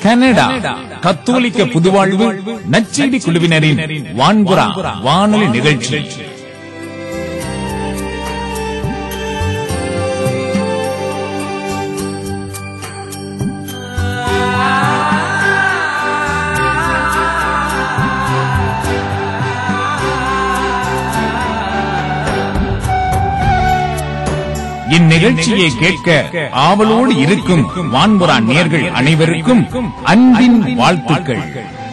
Canada கத்தோலிக்க புதுவாழ்வு நச்செய்தி குழுவினரின் வான்புறா வானொலி நிகழ்ச்சி இந்நிகழ்ச்சியை கேட்க ஆவலோடு இருக்கும் வான்புறா நேர்கள் அனைவருக்கும் அன்பின் வாழ்த்துக்கள்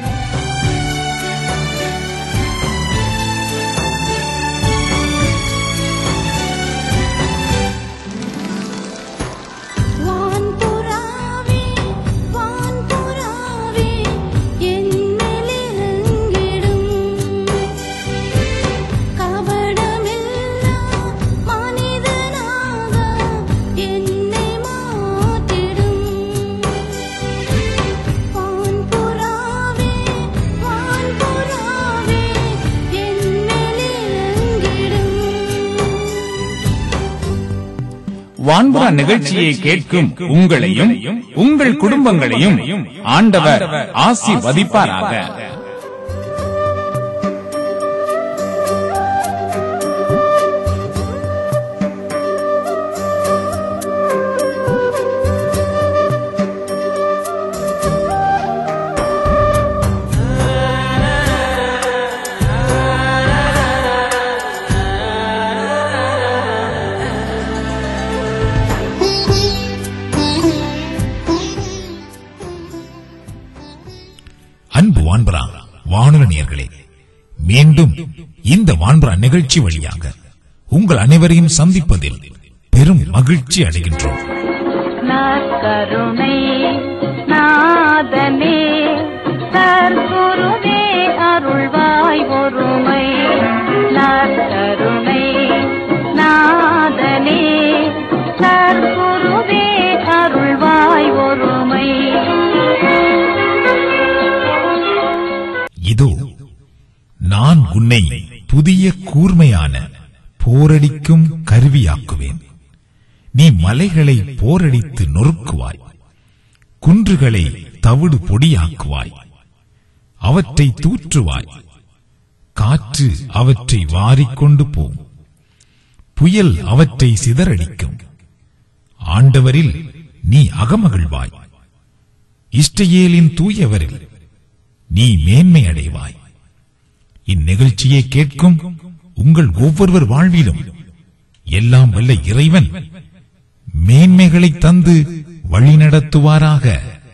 வான்புறாவே வான்புறாவே என்னிலிருங்கிடும் கபடமில்லா மனிதனாக என்னை மாற்றிடும் வான்புறாவே வான்புறாவே என்னிலிருங்கிடும் வான்புறா நிகழ்ச்சியை கேட்கும் உங்களையும் உங்கள் குடும்பங்களையும் ஆண்டவர் ஆசிர்வதிப்பாராக அன்பு வான்பரா வானொலி நேயர்களே மீண்டும் இந்த வான்பரா நிகழ்ச்சி வழியாக உங்கள் அனைவரையும் சந்திப்பதில் பெரும் மகிழ்ச்சி அடைகின்றோம் நற்கருணை நாதனே சர்க்குருவே அருள்வாய் ஒருமை நற்கருணை நாதனே சர்க்குருவே அருள்வாய் ஒருமை இதோ நான் உன்னை புதிய கூர்மையான போரடிக்கும் கருவியாக்குவேன் நீ மலைகளை போரடித்து நொறுக்குவாய் குன்றுகளை தவிடு பொடியாக்குவாய் அவற்றை தூற்றுவாய் காற்று அவற்றை வாரிக்கொண்டு போம் புயல் அவற்றை சிதறடிக்கும் ஆண்டவரில் நீ அகமகிழ்வாய் இஷ்டயேலின் தூயவரில் நீ மேன்மை அடைவாய் இந்நிகழ்ச்சியை கேட்கும் உங்கள் ஒவ்வொருவர் வாழ்விலும் எல்லாம் வல்ல இறைவன் மேன்மைகளை தந்து வழிநடத்துவாராக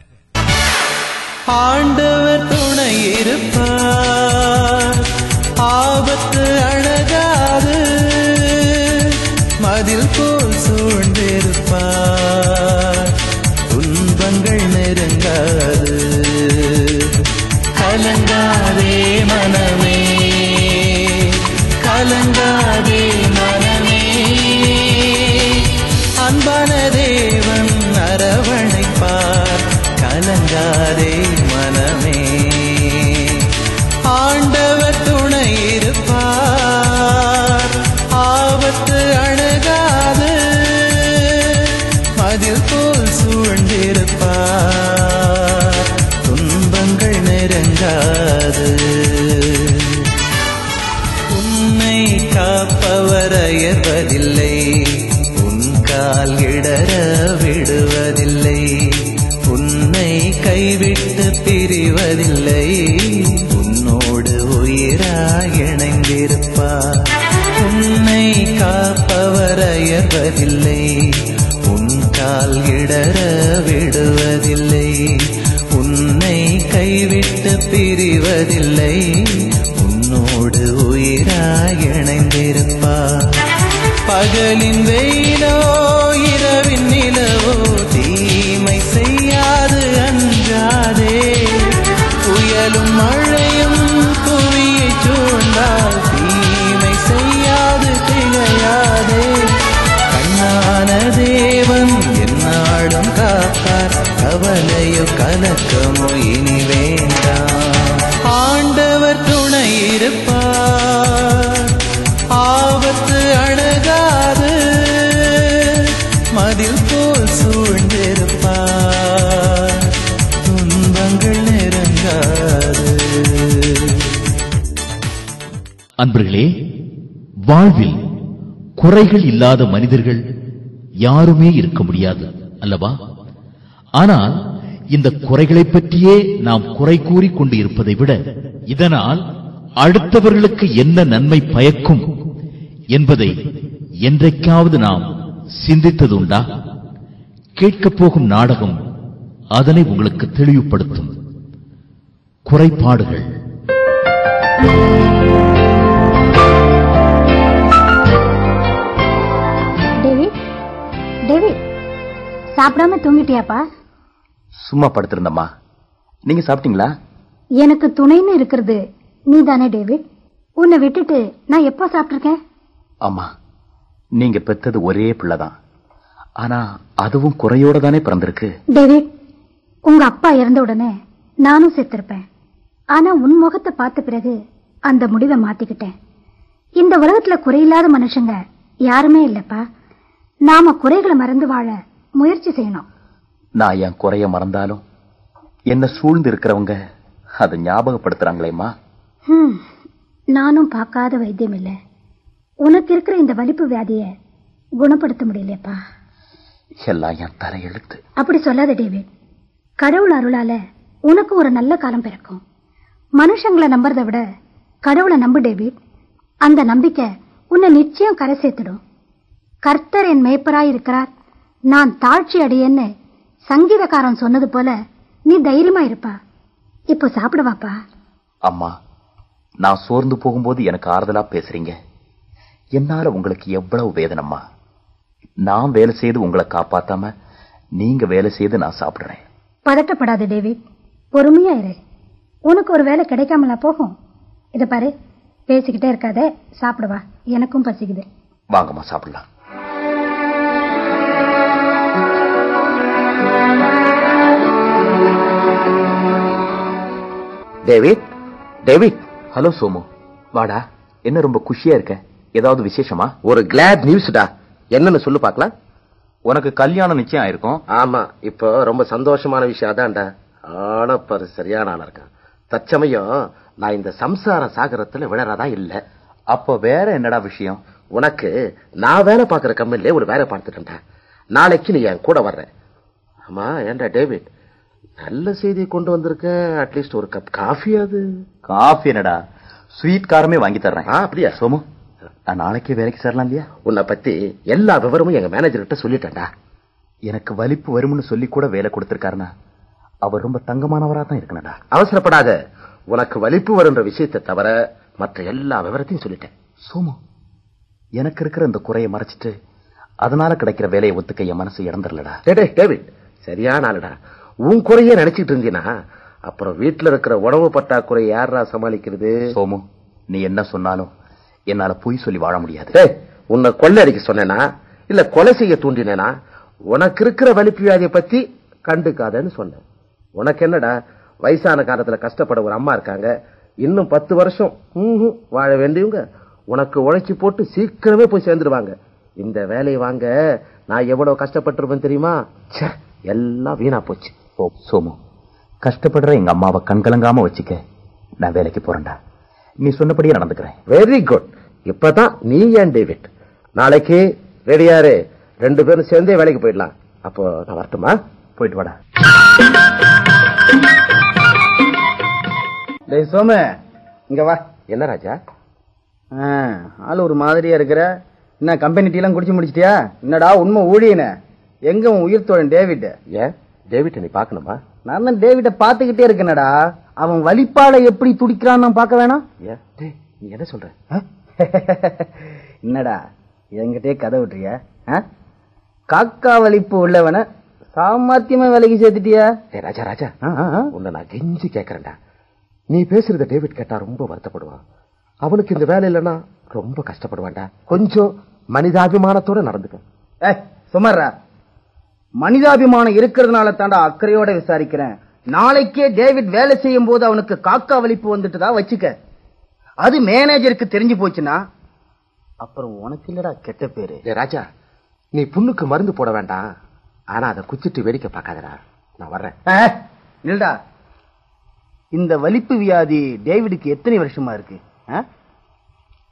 ஆண்டவர் துணை இருப்பார் ஆபத்து அழகாது மதில் போல் சூழ்ந்திருப்பார் துன்பங்கள் நெருங்காது கலங்காதே மனமே கலங்காதே மனமே அன்பான தேவன் அரவணைப்பார் கலங்காதே மனமே ஆண்டவர் துணை இருப்பார் ஆபத்து அணுகாது மதில் போல் சூழ்ந்திருப்பார் துன்பங்கள் நெருங்காது உன்னை காப்பவர் அயர்வதில்லை உன் கால் இடர விடுவதில்லை உன்னை கைவிட்டு பிரிவதில்லை உன்னோடு உயிராய் இணைந்திருப்பார் உன்னை காப்பவர் அயர்வதில்லை உன் கால் இடர விடுவதில்லை உன்னை கைவிட்டு பிரிவதில்லை உன்னோடு உயிராய் இணைந்திருப்பார் பகலின் வெயிலோ இரவின் நிலவோ தீமை செய்யாது அஞ்சாதே புயலும் மழையும் புவியை சூழ்ந்தால் தீமை செய்யாது திகையாதே கண்ணான தேவன் என்னாடும் காப்பார் கவலையோ கலக்கமோ இனி வேண்டாம் ஆண்டவர் துணை இருப்பார் ஆபத்து அணுகாது அன்பர்களே வாழ்வில் குறைகள் இல்லாத மனிதர்கள் யாருமே இருக்க முடியாது அல்லவா ஆனால் இந்த குறைகளைப் பற்றியே நாம் குறை கூறிக் கொண்டு இருப்பதை விட இதனால் அடுத்தவர்களுக்கு என்ன நன்மை பயக்கும் என்பதை என்றைக்காவது நாம் சிந்தித்ததுண்டா கேட்கப் போகும் நாடகம் அதனை உங்களுக்கு தெளிவுபடுத்தும் குறைபாடுகள் டேவிட் டேவிட் சாப்பிடாம தூங்கிட்டியாப்பா சும்மா படுத்திருந்தம்மா நீங்க சாப்பிட்டீங்களா எனக்கு துணைன்னு இருக்கிறது நீ தானே டேவிட் உன்னை விட்டுட்டு நான் எப்போ சாப்பிட்டிருக்கேன் ஆமா நீங்க பெத்தது ஒரே பிள்ளைதான் ஆனா அதுவும் குறையோட தானே பிறந்திருக்கு டேவிட் உங்க அப்பா இறந்த உடனே நானும் செத்திருப்பேன் ஆனா உன் முகத்தை பார்த்த பிறகு அந்த முடிவை மாத்திக்கிட்டேன் இந்த உலகத்துல குறையில்லாத மனுஷங்க யாருமே இல்லப்பா நாம குறைகளை மறந்து வாழ முயற்சி செய்யணும் நான் என் குறைய மறந்தாலும் என்ன சூழ்ந்து இருக்கிறவங்க அதை ஞாபகப்படுத்துறாங்களேம்மா ஹம், நானும் பார்க்காத வைத்தியம் இல்ல உனக்கு இருக்கிற இந்த வலிப்பு வியாதிய குணப்படுத்த முடியலையப்பா எல்லாம் என் தலையெழுத்து அப்படி சொல்லாத டேவிட் கடவுள் அருளால உனக்கு ஒரு நல்ல காலம் பிறக்கும் மனுஷங்களை நம்புறதை விட கடவுளை நம்பு டேவிட் அந்த நம்பிக்கை உன்னை நிச்சயம் கரை சேர்த்துடும் கர்த்தர் என் மேய்ப்பராய் இருக்கிறார் நான் தாழ்ச்சி அடையேன்னு சங்கீதக்காரன் சொன்னது போல நீ தைரியமா இருப்பா இப்போ சாப்பிடுவாப்பா அம்மா நான் சோர்ந்து போகும்போது எனக்கு ஆறுதலா பேசுறீங்க என்னால உங்களுக்கு எவ்வளவு வேதனம்மா நான் வேலை செய்து உங்களை காப்பாத்தாம நீங்க வேலை செய்து நான் சாப்பிடுறேன் பதட்டப்படாத டேவிட் பொறுமையா இரு உனக்கு ஒரு வேலை கிடைக்காமலா போகும் இத பாரு பேசிக்கிட்டே இருக்காத சாப்பிடுவா எனக்கும் பசிக்குது வாங்கம்மா சாப்பிடலாம் டேவிட் டேவிட் ஹலோ சோமு வாடா என்ன ரொம்ப குஷியா இருக்க ஏதாவது விசேஷமா ஒரு கிளாட் நியூஸ்டா என்னன்னு சொல்லு பார்க்கலாம் உனக்கு கல்யாணம் நிச்சயம் ஆயிருக்கும் ஆமா இப்போ ரொம்ப சந்தோஷமான விஷயம் அதான்டா ஆனா பாரு சரியான ஆளா இருக்கான் தற்சமயம் நான் இந்த சம்சார சாகரத்துல விழறதா இல்ல அப்ப வேற என்னடா விஷயம் உனக்கு நான் வேலை பார்க்குற கம்பெனிலே ஒரு வேலை பார்த்துட்டேன்டா நாளைக்கு நீ என் கூட வர்ற ஆமா ஏன்டா டேவிட் நல்ல செய்தி கொண்டு வந்திருக்க அட்லீஸ்ட் ஒரு கப் காஃபி அது காஃபி என்னடா ஸ்வீட் காரமே வாங்கி தர்றேன் ஆ அப்படியா சோமு நான் நாளைக்கே வேலைக்கு சேரலாம் இல்லையா உன்னை பத்தி எல்லா விவரமும் எங்க மேனேஜர் கிட்ட சொல்லிட்டேன்டா எனக்கு வலிப்பு வரும்னு சொல்லி கூட வேலை கொடுத்திருக்காருன்னா அவர் ரொம்ப தங்கமானவரா தான் இருக்கணும்டா அவசரப்படாத உனக்கு வலிப்பு வருன்ற விஷயத்தை தவிர மற்ற எல்லா விவரத்தையும் சொல்லிட்டேன் சோமு எனக்கு இருக்கிற இந்த குறையை மறைச்சிட்டு அதனால கிடைக்கிற வேலையை ஒத்துக்க என் மனசு இறந்துடலடா டேய், டேய், டேவிட் சரியான ஆளுடா உன் குறைய நினைச்சிட்டு இருந்தீனா அப்புறம் வீட்டுல இருக்கிற உணவு பற்றாக்குறை யாரா சமாளிக்கிறது சோமு நீ என்ன சொன்னாலும் என்னால பொய் சொல்லி வாழ முடியாது டேய், உன்னை கொள்ளடிக்க சொன்னேனா இல்ல கொலை செய்ய தூண்டினேனா உனக்கு இருக்கிற வலிப்பு வியாதியை பத்தி கண்டுக்காதன்னு சொன்னேன் உனக்கு என்னடா வயசான காலத்துல கஷ்டப்பட ஒரு அம்மா இருக்காங்க இன்னும் பத்து வருஷம் ம்ஹும், வாழ வேண்டியவங்க உனக்கு உழைச்சி போட்டு சீக்கிரமே போய் சேர்ந்துருவாங்க இந்த வேலையை வாங்க நான் எவ்வளவு கஷ்டப்பட்டிருப்பேன் தெரியுமா ச்சே, எல்லாம் வீணா போச்சு ஓ சோமு கஷ்டப்படுற எங்க அம்மாவை கண்கலங்காம வச்சுக்க நான் வேலைக்கு போறேன்டா நீ சொன்னபடியே நடந்துக்கிறேன் வெரி குட் இப்பதான் நீ ஏன் டேவிட் நாளைக்கு ரெடியாரு ரெண்டு பேரும் சேர்ந்தே வேலைக்கு போயிடலாம் அப்போ நான் வரட்டுமா போயிட்டு வாடா டேய் சோமு இங்க வா என்ன ராஜா ஆ, ஆள் ஒரு மாதிரியா இருக்கிற என்ன கம்பெனி டீலாம் குடிச்சு முடிச்சிட்டியா என்னடா உண்மை ஊழியனே எங்க உன் உயிர் தோழன் டேவிட் ஏன் டேவிட் நீ பார்க்கணுமா நான் தான் டேவிட்ட பாத்துக்கிட்டே இருக்கேனடா அவன் வலிப்பால எப்படி துடிக்கிறான்னு நான் பார்க்க வேணாம் ஏன் டேய் நீ என்ன சொல்ற ஆ? என்னடா என்கிட்டயே கதை விட்டுறிய காக்கா வலிப்பு உள்ளவன சாமர்த்தியமா வேலைக்கு சேர்த்துட்டியா ஏய் ராஜா ராஜா ஆ, ஆ, ஆ. உன்னை நான் கெஞ்சி கேட்கறேன்டா நீ பேசுறத டேவிட் கேட்டா ரொம்ப வருத்தப்படுவான் அவனுக்கு இந்த வேலை இல்லைன்னா ரொம்ப கஷ்டப்படுவான்டா கொஞ்சம் மனிதாபிமானத்தோட நடந்துக்க ஏய் சுமர்ரா மனிதாபிமானம் இருக்கிறதுனால தாண்டா அக்கறையோட விசாரிக்கிறேன் நாளைக்கே டேவிட் வேலை செய்யும் போது அவனுக்கு காக்கா வலிப்பு வந்துட்டுதா வச்சுக்க அது மேனேஜருக்கு தெரிஞ்சு போச்சுன்னா அப்புறம் உனக்கு இல்லடா கெட்ட பேரு ஏய் ராஜா நீ புண்ணுக்கு மருந்து போட வேண்டாம் ஆனா அதை குச்சிட்டு வேடிக்கை பார்க்காதடா நான் வர்றேன் ஏய், நில்டா இந்த வலிப்பு வியாதி டேவிடுக்கு எத்தனை வருஷமா இருக்கு ஆ?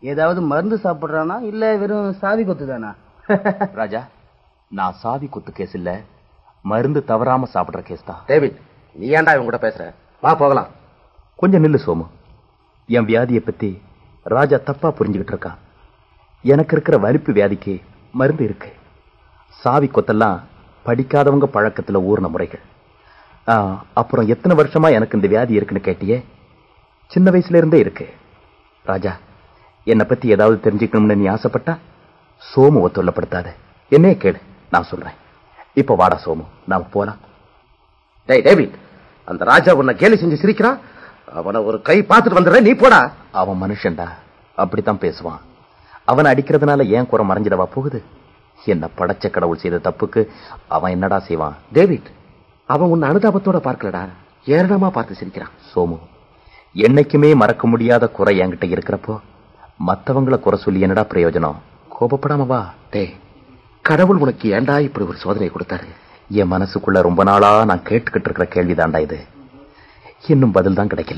ஏதாவது மருந்து சாப்பிடுறானா இல்ல வெறும் சாவி கொத்து தானா ராஜா நான் சாவி குத்து கேஸ் இல்ல மருந்து தவறாம சாப்பிடுற கேஸ் தான் டேவிட் நீ ஏன்டா இவன் கூட பேசுற வா போகலாம் கொஞ்சம் நில்லு சோமு என் வியாதியை பத்தி ராஜா தப்பா புரிஞ்சுக்கிட்டு இருக்கான் எனக்கு இருக்கிற வலிப்பு வியாதிக்கு மருந்து இருக்கு சாவி கொத்தெல்லாம் படிக்காதவங்க பழக்கத்துல ஊர்ன முறைகள் ஆ, அப்புறம் எத்தனை வருஷமா எனக்கு இந்த வியாதி இருக்குன்னு கேட்டியே சின்ன வயசுல இருந்தே இருக்கு ராஜா என்னை பத்தி ஏதாவது தெரிஞ்சுக்கணும்னு நீ ஆசைப்பட்டா சோமுவை தொல்லப்படுத்தாத என்னையே கேளு நான் சொல்றேன் இப்ப வாடா சோமு நாம போலாம் டேய் டேவிட் அந்த ராஜா உன்னை கேலி செஞ்சு சிரிக்கிறான் அவனை ஒரு கை பார்த்துட்டு வந்துடுறேன் நீ போடா அவன் மனுஷன்டா அப்படித்தான் பேசுவான் அவன் அடிக்கிறதுனால ஏன் குறை மறைஞ்சிடவா போகுது என்ன படைச்ச கடவுள் செய்த தப்புக்கு அவன் என்னடா செய்வான் டேவிட் அவன் உன்னை அனுதாபத்தோட பார்க்கலடா ஏரணமா பார்த்து சிரிக்கிறான் சோமு என்னைக்குமே மறக்க முடியாத குறை என்கிட்ட இருக்கிறப்போ மத்தவங்கள குறை சொல்லி என்னடா பிரயோஜனம் கோபப்படாம வா டேய் கடவுள் உனக்கு ஏன்டா இப்படி ஒரு சோதனை கொடுத்தாரு என் மனசுக்குள்ள ரொம்ப நாளா நான் கேட்டுக்கிட்டு இருக்கிற கேள்விதான்டா இது இன்னும் பதில் தான் கிடைக்கல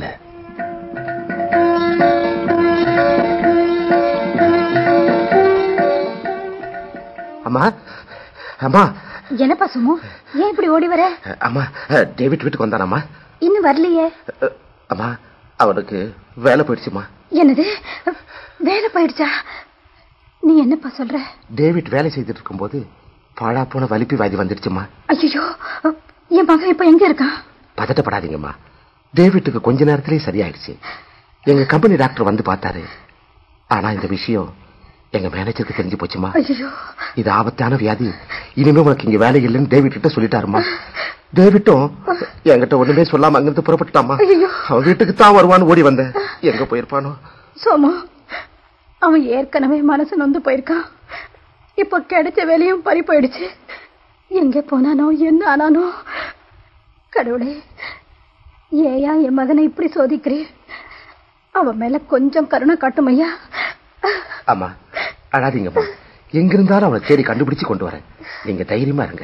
அம்மா அம்மா என்னப்பா சுமு ஏன் இப்படி ஓடி வர அம்மா டேவிட் வீட்டுக்கு வந்தானம்மா இன்னும் வரலையே அம்மா அவனுக்கு வேலை போயிடுச்சுமா என்னது வேலை போயிடுச்சா நீ என்னப்பா சொல்ற டேவிட் வேலை செய்துட்டு இருக்கும்போது பாழா போன வலிப்பு வாதி வந்துடுச்சுமா ஐயோ என் மகன் இப்ப எங்க இருக்கான் பதட்டப்படாதீங்கம்மா டேவிட்டுக்கு கொஞ்ச நேரத்திலேயே சரியாயிடுச்சு எங்க கம்பெனி டாக்டர் வந்து பார்த்தாரு ஆனா இந்த விஷயம் எங்க மேனேஜருக்கு தெரிஞ்சு போச்சுமா ஐயோ இது ஆபத்தான வியாதி இனிமே உனக்கு இங்க வேலை இல்லைன்னு டேவிட் கிட்ட சொல்லிட்டாருமா டேவிட்டும் என்கிட்ட ஒண்ணுமே சொல்லாம அங்கிருந்து புறப்பட்டுட்டாமா ஐயோ. அவன் வீட்டுக்கு தான் வருவான்னு ஓடி வந்தேன் எங்க போயிருப்பானோ சோமு அவன் ஏற்கனவே மனசு நொந்து போயிருக்கான் இப்ப கிடைச்ச வேலையும் பறி போயிடுச்சு எங்க போனானோ என்ன ஆனானோ கடவுளே ஏயா என் மகனை இப்படி சோதிக்கிறேன் அவன் மேல கொஞ்சம் கருணை காட்டும் ஐயா ஆமா அழாதீங்கம்மா எங்க இருந்தாலும் அவனை தேடி கண்டுபிடிச்சு கொண்டு வரேன் நீங்க தைரியமா இருங்க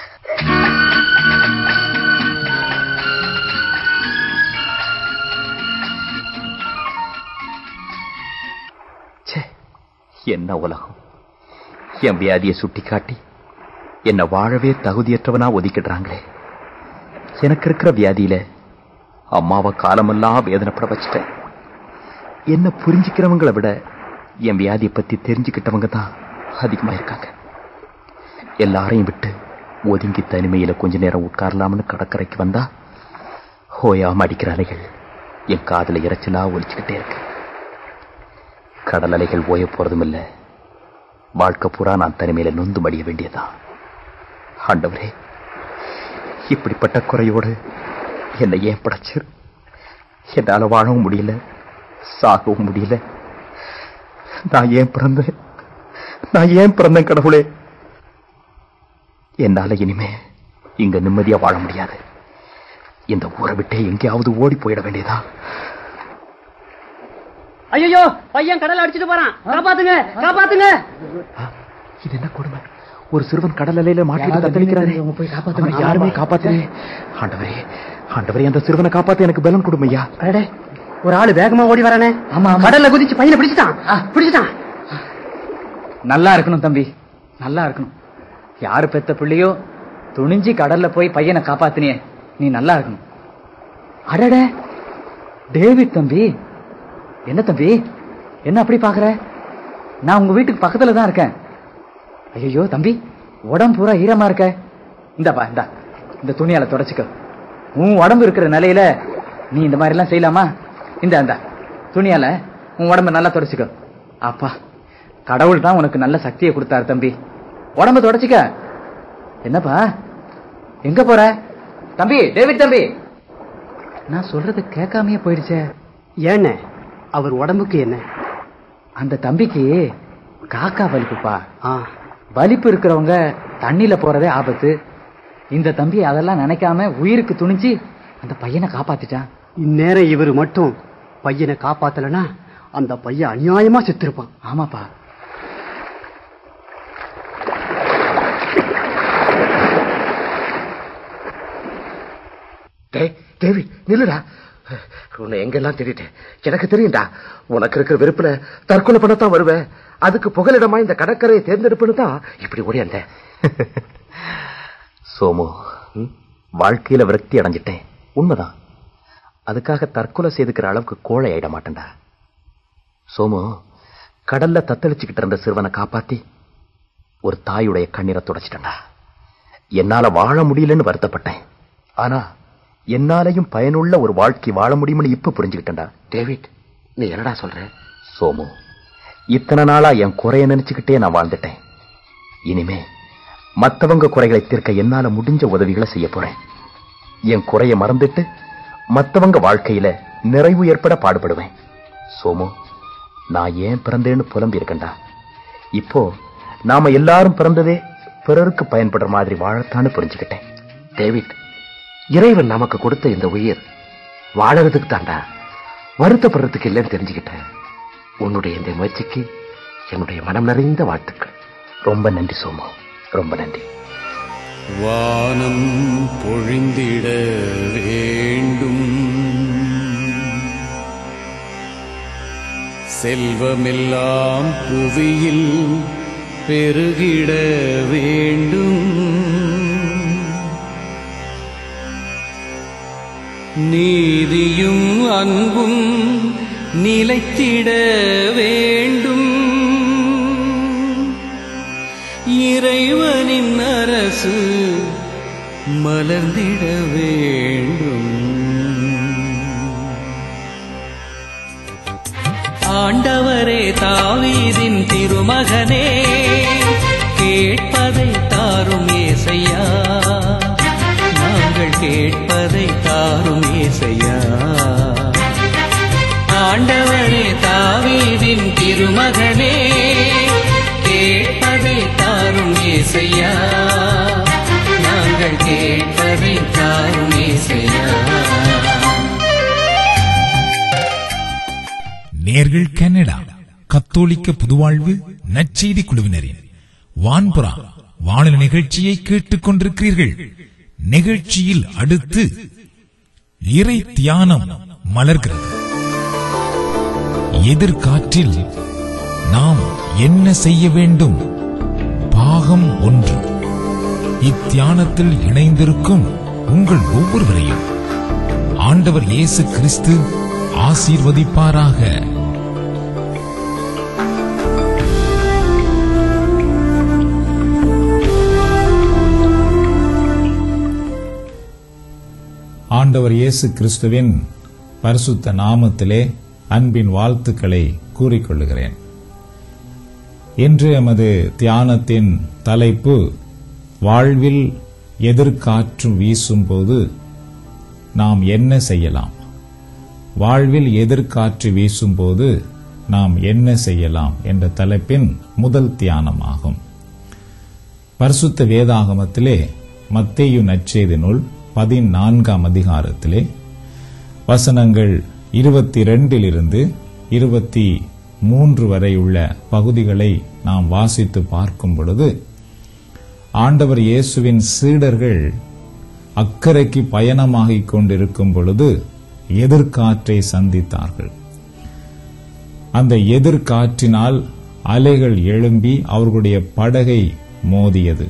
ச்சே என்ன உலகம் என் வியாதியை சுட்டி காட்டி என்னை வாழவே தகுதியற்றவனா ஒதுக்கிடுறாங்களே எனக்கு இருக்கிற வியாதியில அம்மாவை காலமெல்லாம் வேதனைப்பட வச்சிட்டேன் என்ன புரிஞ்சுக்கிறவங்களை விட என் வியாதியை பத்தி தெரிஞ்சுக்கிட்டவங்க தான் அதிகமா இருக்காங்க எல்லாரையும் விட்டு ஒதுங்கி தனிமையில கொஞ்ச நேரம் உட்காரலாம்னு கடற்கரைக்கு வந்தா ஹோயாம அடிக்கிற அலைகள் என் காதுல இறைச்சலா ஒலிச்சுக்கிட்டே இருக்கு கடல் அலைகள் ஓய போறதும் இல்ல வாழ்க்கை பூரா நான் தனிமையில நொந்து மடிய வேண்டியதான் ஆண்டவரே இப்படிப்பட்ட குறையோடு என்னை ஏன் படைச்சு என்னால வாழவும் முடியல சாகவும் முடியல நான் ஏன் பிறந்தேன் நான் ஏன் பிறந்தேன் கடவுளே என்னால இனிமே இங்க நிம்மதியா வாழ முடியாது இந்த ஊரை விட்டே எங்கேயாவது ஓடி போயிட வேண்டியதா ஐயோ பையன் கடல் அடிச்சிட்டு போறான் காப்பாத்துங்க காப்பாத்துங்க இது என்ன கொடுமை ஒரு சிறுவன் கடல் அலையில மாட்டிட்டு தத்தளிக்கிறாரே போய் அவனை யாருமே காப்பாத்தலே ஆண்டவரே ஆண்டவரே அந்த சிறுவனை காப்பாத்த எனக்கு பலம் கொடுமையா அடடே ஒரு ஆளு வேகமா ஓடி வரானே ஆமா கடல்ல குதிச்சு பையனை பிடிச்சிட்டான் பிடிச்சிட்டான் நல்லா இருக்கணும் தம்பி நல்லா இருக்கணும் யாரு பெத்த பிள்ளையோ துணிஞ்சு கடல்ல போய் பையனை காப்பாத்தினியே நீ நல்லா இருக்கணும் அடட டேவிட் தம்பி என்ன தம்பி என்ன அப்படி பாக்குற நான் உங்க வீட்டுக்கு பக்கத்துல தான் இருக்கேன் ஐயோ தம்பி உடம்பு பூரா ஈரமா இருக்க இந்தாப்பா இந்தா இந்த துணியால தொடச்சுக்க உன் உடம்பு இருக்கிற நிலையில நீ இந்த மாதிரி எல்லாம் செய்யலாமா இந்த இந்த துணியால உன் உடம்ப நல்லா தொடச்சுக்க அப்பா கடவுள் தான் உனக்கு நல்ல சக்தியை கொடுத்தாரு தம்பி உடம்ப தொடச்சுக்க என்னப்பா எங்க போற தம்பி டேவிட் தம்பி நான் சொல்றது கேட்காமயே போயிடுச்சே ஏண்ணே அவர் உடம்புக்கு என்ன அந்த தம்பிக்கு காக்கா வலிப்புப்பா ஆ வலிப்பு இருக்கிறவங்க தண்ணியில போறதே ஆபத்து இந்த தம்பி அதெல்லாம் நினைக்காம உயிருக்கு துணிஞ்சு அந்த பையனை காப்பாத்திட்டான் இந்நேரம் இவர் மட்டும் பையனை காப்பாத்தலனா அந்த பையன் அநியாயமா செத்திருப்பான் ஆமாப்பா டேய் டேவிட் நில்லுடா உன்னை எங்கெல்லாம் தேடிட்டேன் எனக்கு தெரியும்டா உனக்கு இருக்கிற வெறுப்புல தற்கொலை பண்ணத்தான் வருவேன் அதுக்கு புகலிடமா இந்த கடற்கரையை தேர்ந்தெடுப்புன்னு தான் இப்படி ஓடியாந்தேன் சோமு வாழ்க்கையில விரக்தி அடைஞ்சிட்டேன் உண்மைதான் அதுக்காக தற்கொலை செய்துக்கிற அளவுக்கு கோழை ஆயிட மாட்டேன்டா சோமு கடல்ல தத்தளிச்சுக்கிட்டு இருந்த சிறுவனை காப்பாத்தி ஒரு தாயுடைய கண்ணீரை துடைச்சிட்டேன்டா என்னால வாழ முடியலன்னு வருத்தப்பட்டேன் ஆனா என்னாலையும் பயனுள்ள ஒரு வாழ்க்கை வாழ முடியும்னு இப்ப புரிஞ்சுக்கிட்டேன்டா டேவிட் நீ என்னடா சொல்ற சோமு இத்தனை நாளா என் குறைய நினைச்சுக்கிட்டே நான் வாழ்ந்துட்டேன் இனிமே மத்தவங்க குறைகளை தீர்க்க என்னால முடிஞ்ச உதவிகளை செய்ய போறேன் என் குறைய மறந்துட்டு மத்தவங்க வாழ்க்கையில நிறைவு ஏற்பட பாடுபடுவேன் சோமு நான் ஏன் பிறந்தேன்னு புலம்பி இருக்கேன்டா இப்போ நாம எல்லாரும் பிறந்ததே பிறருக்கு பயன்படுற மாதிரி வாழத்தான்னு புரிஞ்சுக்கிட்டேன் டேவிட் இறைவன் நமக்கு கொடுத்த இந்த உயிர் வாழறதுக்கு தாண்டா வருத்தப்படுறதுக்கு இல்லைன்னு தெரிஞ்சுக்கிட்டேன் உன்னுடைய இந்த முயற்சிக்கு என்னுடைய மனம் நிறைந்த வாழ்த்துக்கள் ரொம்ப நன்றி சோமு ரொம்ப நன்றி வானம் பொழிந்திட வேண்டும் செல்வமெல்லாம் புவியில் பெருகிட வேண்டும் நீதியும் அன்பும் நிலைத்திட வேண்டும் இறைவனின் அரசு மலர்ந்திட வேண்டும் ஆண்டவரே தாவீதின் திருமகனே கேட்பதை தாரும் ஏசையா நாங்கள் கேட்பதை தாரும் ஏசையா ஆண்டவரே தாவீதின் திருமகனே கேட்பதை தாரும் ஏசையா நாங்கள் கேட்பதை தாரும் ஏசையா நேர்கள் கனடா கத்தோலிக்க புதுவாழ்வு நற்செய்தி குழுவினரின் வான்புறா வானொலி நிகழ்ச்சியை கேட்டுக் கொண்டிருக்கிறீர்கள் நிகழ்ச்சியில் அடுத்து இறை தியானம் மலர்கிறது எதிர்காற்றில் நாம் என்ன செய்ய வேண்டும் பாகம் ஒன்று இத்தியானத்தில் இணைந்திருக்கும் உங்கள் ஒவ்வொருவரையும் ஆண்டவர் இயேசு கிறிஸ்து ஆசீர்வதிப்பாராக ஆண்டவர் இயேசு கிறிஸ்துவின் பரிசுத்த நாமத்திலே அன்பின் வாழ்த்துக்களை கூறிக்கொள்ளுகிறேன் இன்று எமது தியானத்தின் தலைப்பு வாழ்வில் எதிர்காற்று வீசும்போது நாம் என்ன செய்யலாம் வாழ்வில் எதிர்காற்று வீசும்போது நாம் என்ன செய்யலாம் என்ற தலைப்பின் முதல் தியானமாகும் பரிசுத்த வேதாகமத்திலே மத்தேயு நற்செய்தி நூல் பதினான்காம் அதிகாரத்திலே வசனங்கள் இருபத்தி இரண்டிலிருந்து இருபத்தி மூன்று வரை உள்ள பகுதிகளை நாம் வாசித்து பார்க்கும் பொழுது ஆண்டவர் இயேசுவின் சீடர்கள் அக்கறைக்கு பயணமாகிக் கொண்டிருக்கும் பொழுது எதிர்காற்றை சந்தித்தார்கள் அந்த எதிர்காற்றினால் அலைகள் எழும்பி அவர்களுடைய படகை மோதியது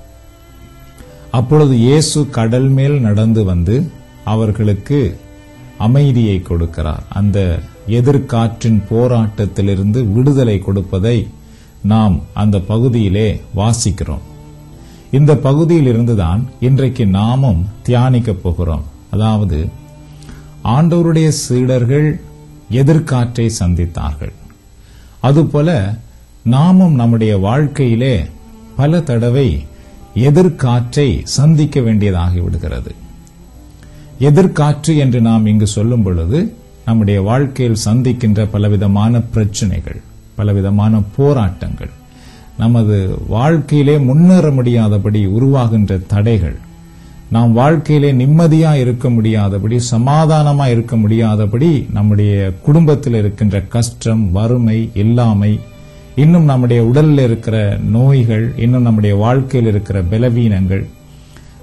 அப்பொழுது இயேசு கடல் மேல் நடந்து வந்து அவர்களுக்கு அமைதியை கொடுக்கிறார் அந்த எதிர்காற்றின் போராட்டத்திலிருந்து விடுதலை கொடுப்பதை நாம் அந்த பகுதியிலே வாசிக்கிறோம் இந்த பகுதியில் இருந்துதான் இன்றைக்கு நாமும் தியானிக்கப் போகிறோம் அதாவது ஆண்டவருடைய சீடர்கள் எதிர்காற்றை சந்தித்தார்கள் அதுபோல நாமும் நம்முடைய வாழ்க்கையிலே பல தடவை எதிர்காற்றை சந்திக்க வேண்டியதாகி விடுகிறது எதிர்காற்று என்று நாம் இங்கு சொல்லும் பொழுது நம்முடைய வாழ்க்கையில் சந்திக்கின்ற பலவிதமான பிரச்சனைகள் பலவிதமான போராட்டங்கள் நமது வாழ்க்கையிலே முன்னேற முடியாதபடி உருவாகின்ற தடைகள் நாம் வாழ்க்கையிலே நிம்மதியா இருக்க முடியாதபடி சமாதானமா இருக்க முடியாதபடி நம்முடைய குடும்பத்தில் இருக்கின்ற கஷ்டம் வறுமை இல்லாமை இன்னும் நம்முடைய உடலில் இருக்கிற நோய்கள் இன்னும் நம்முடைய வாழ்க்கையில் இருக்கிற பலவீனங்கள்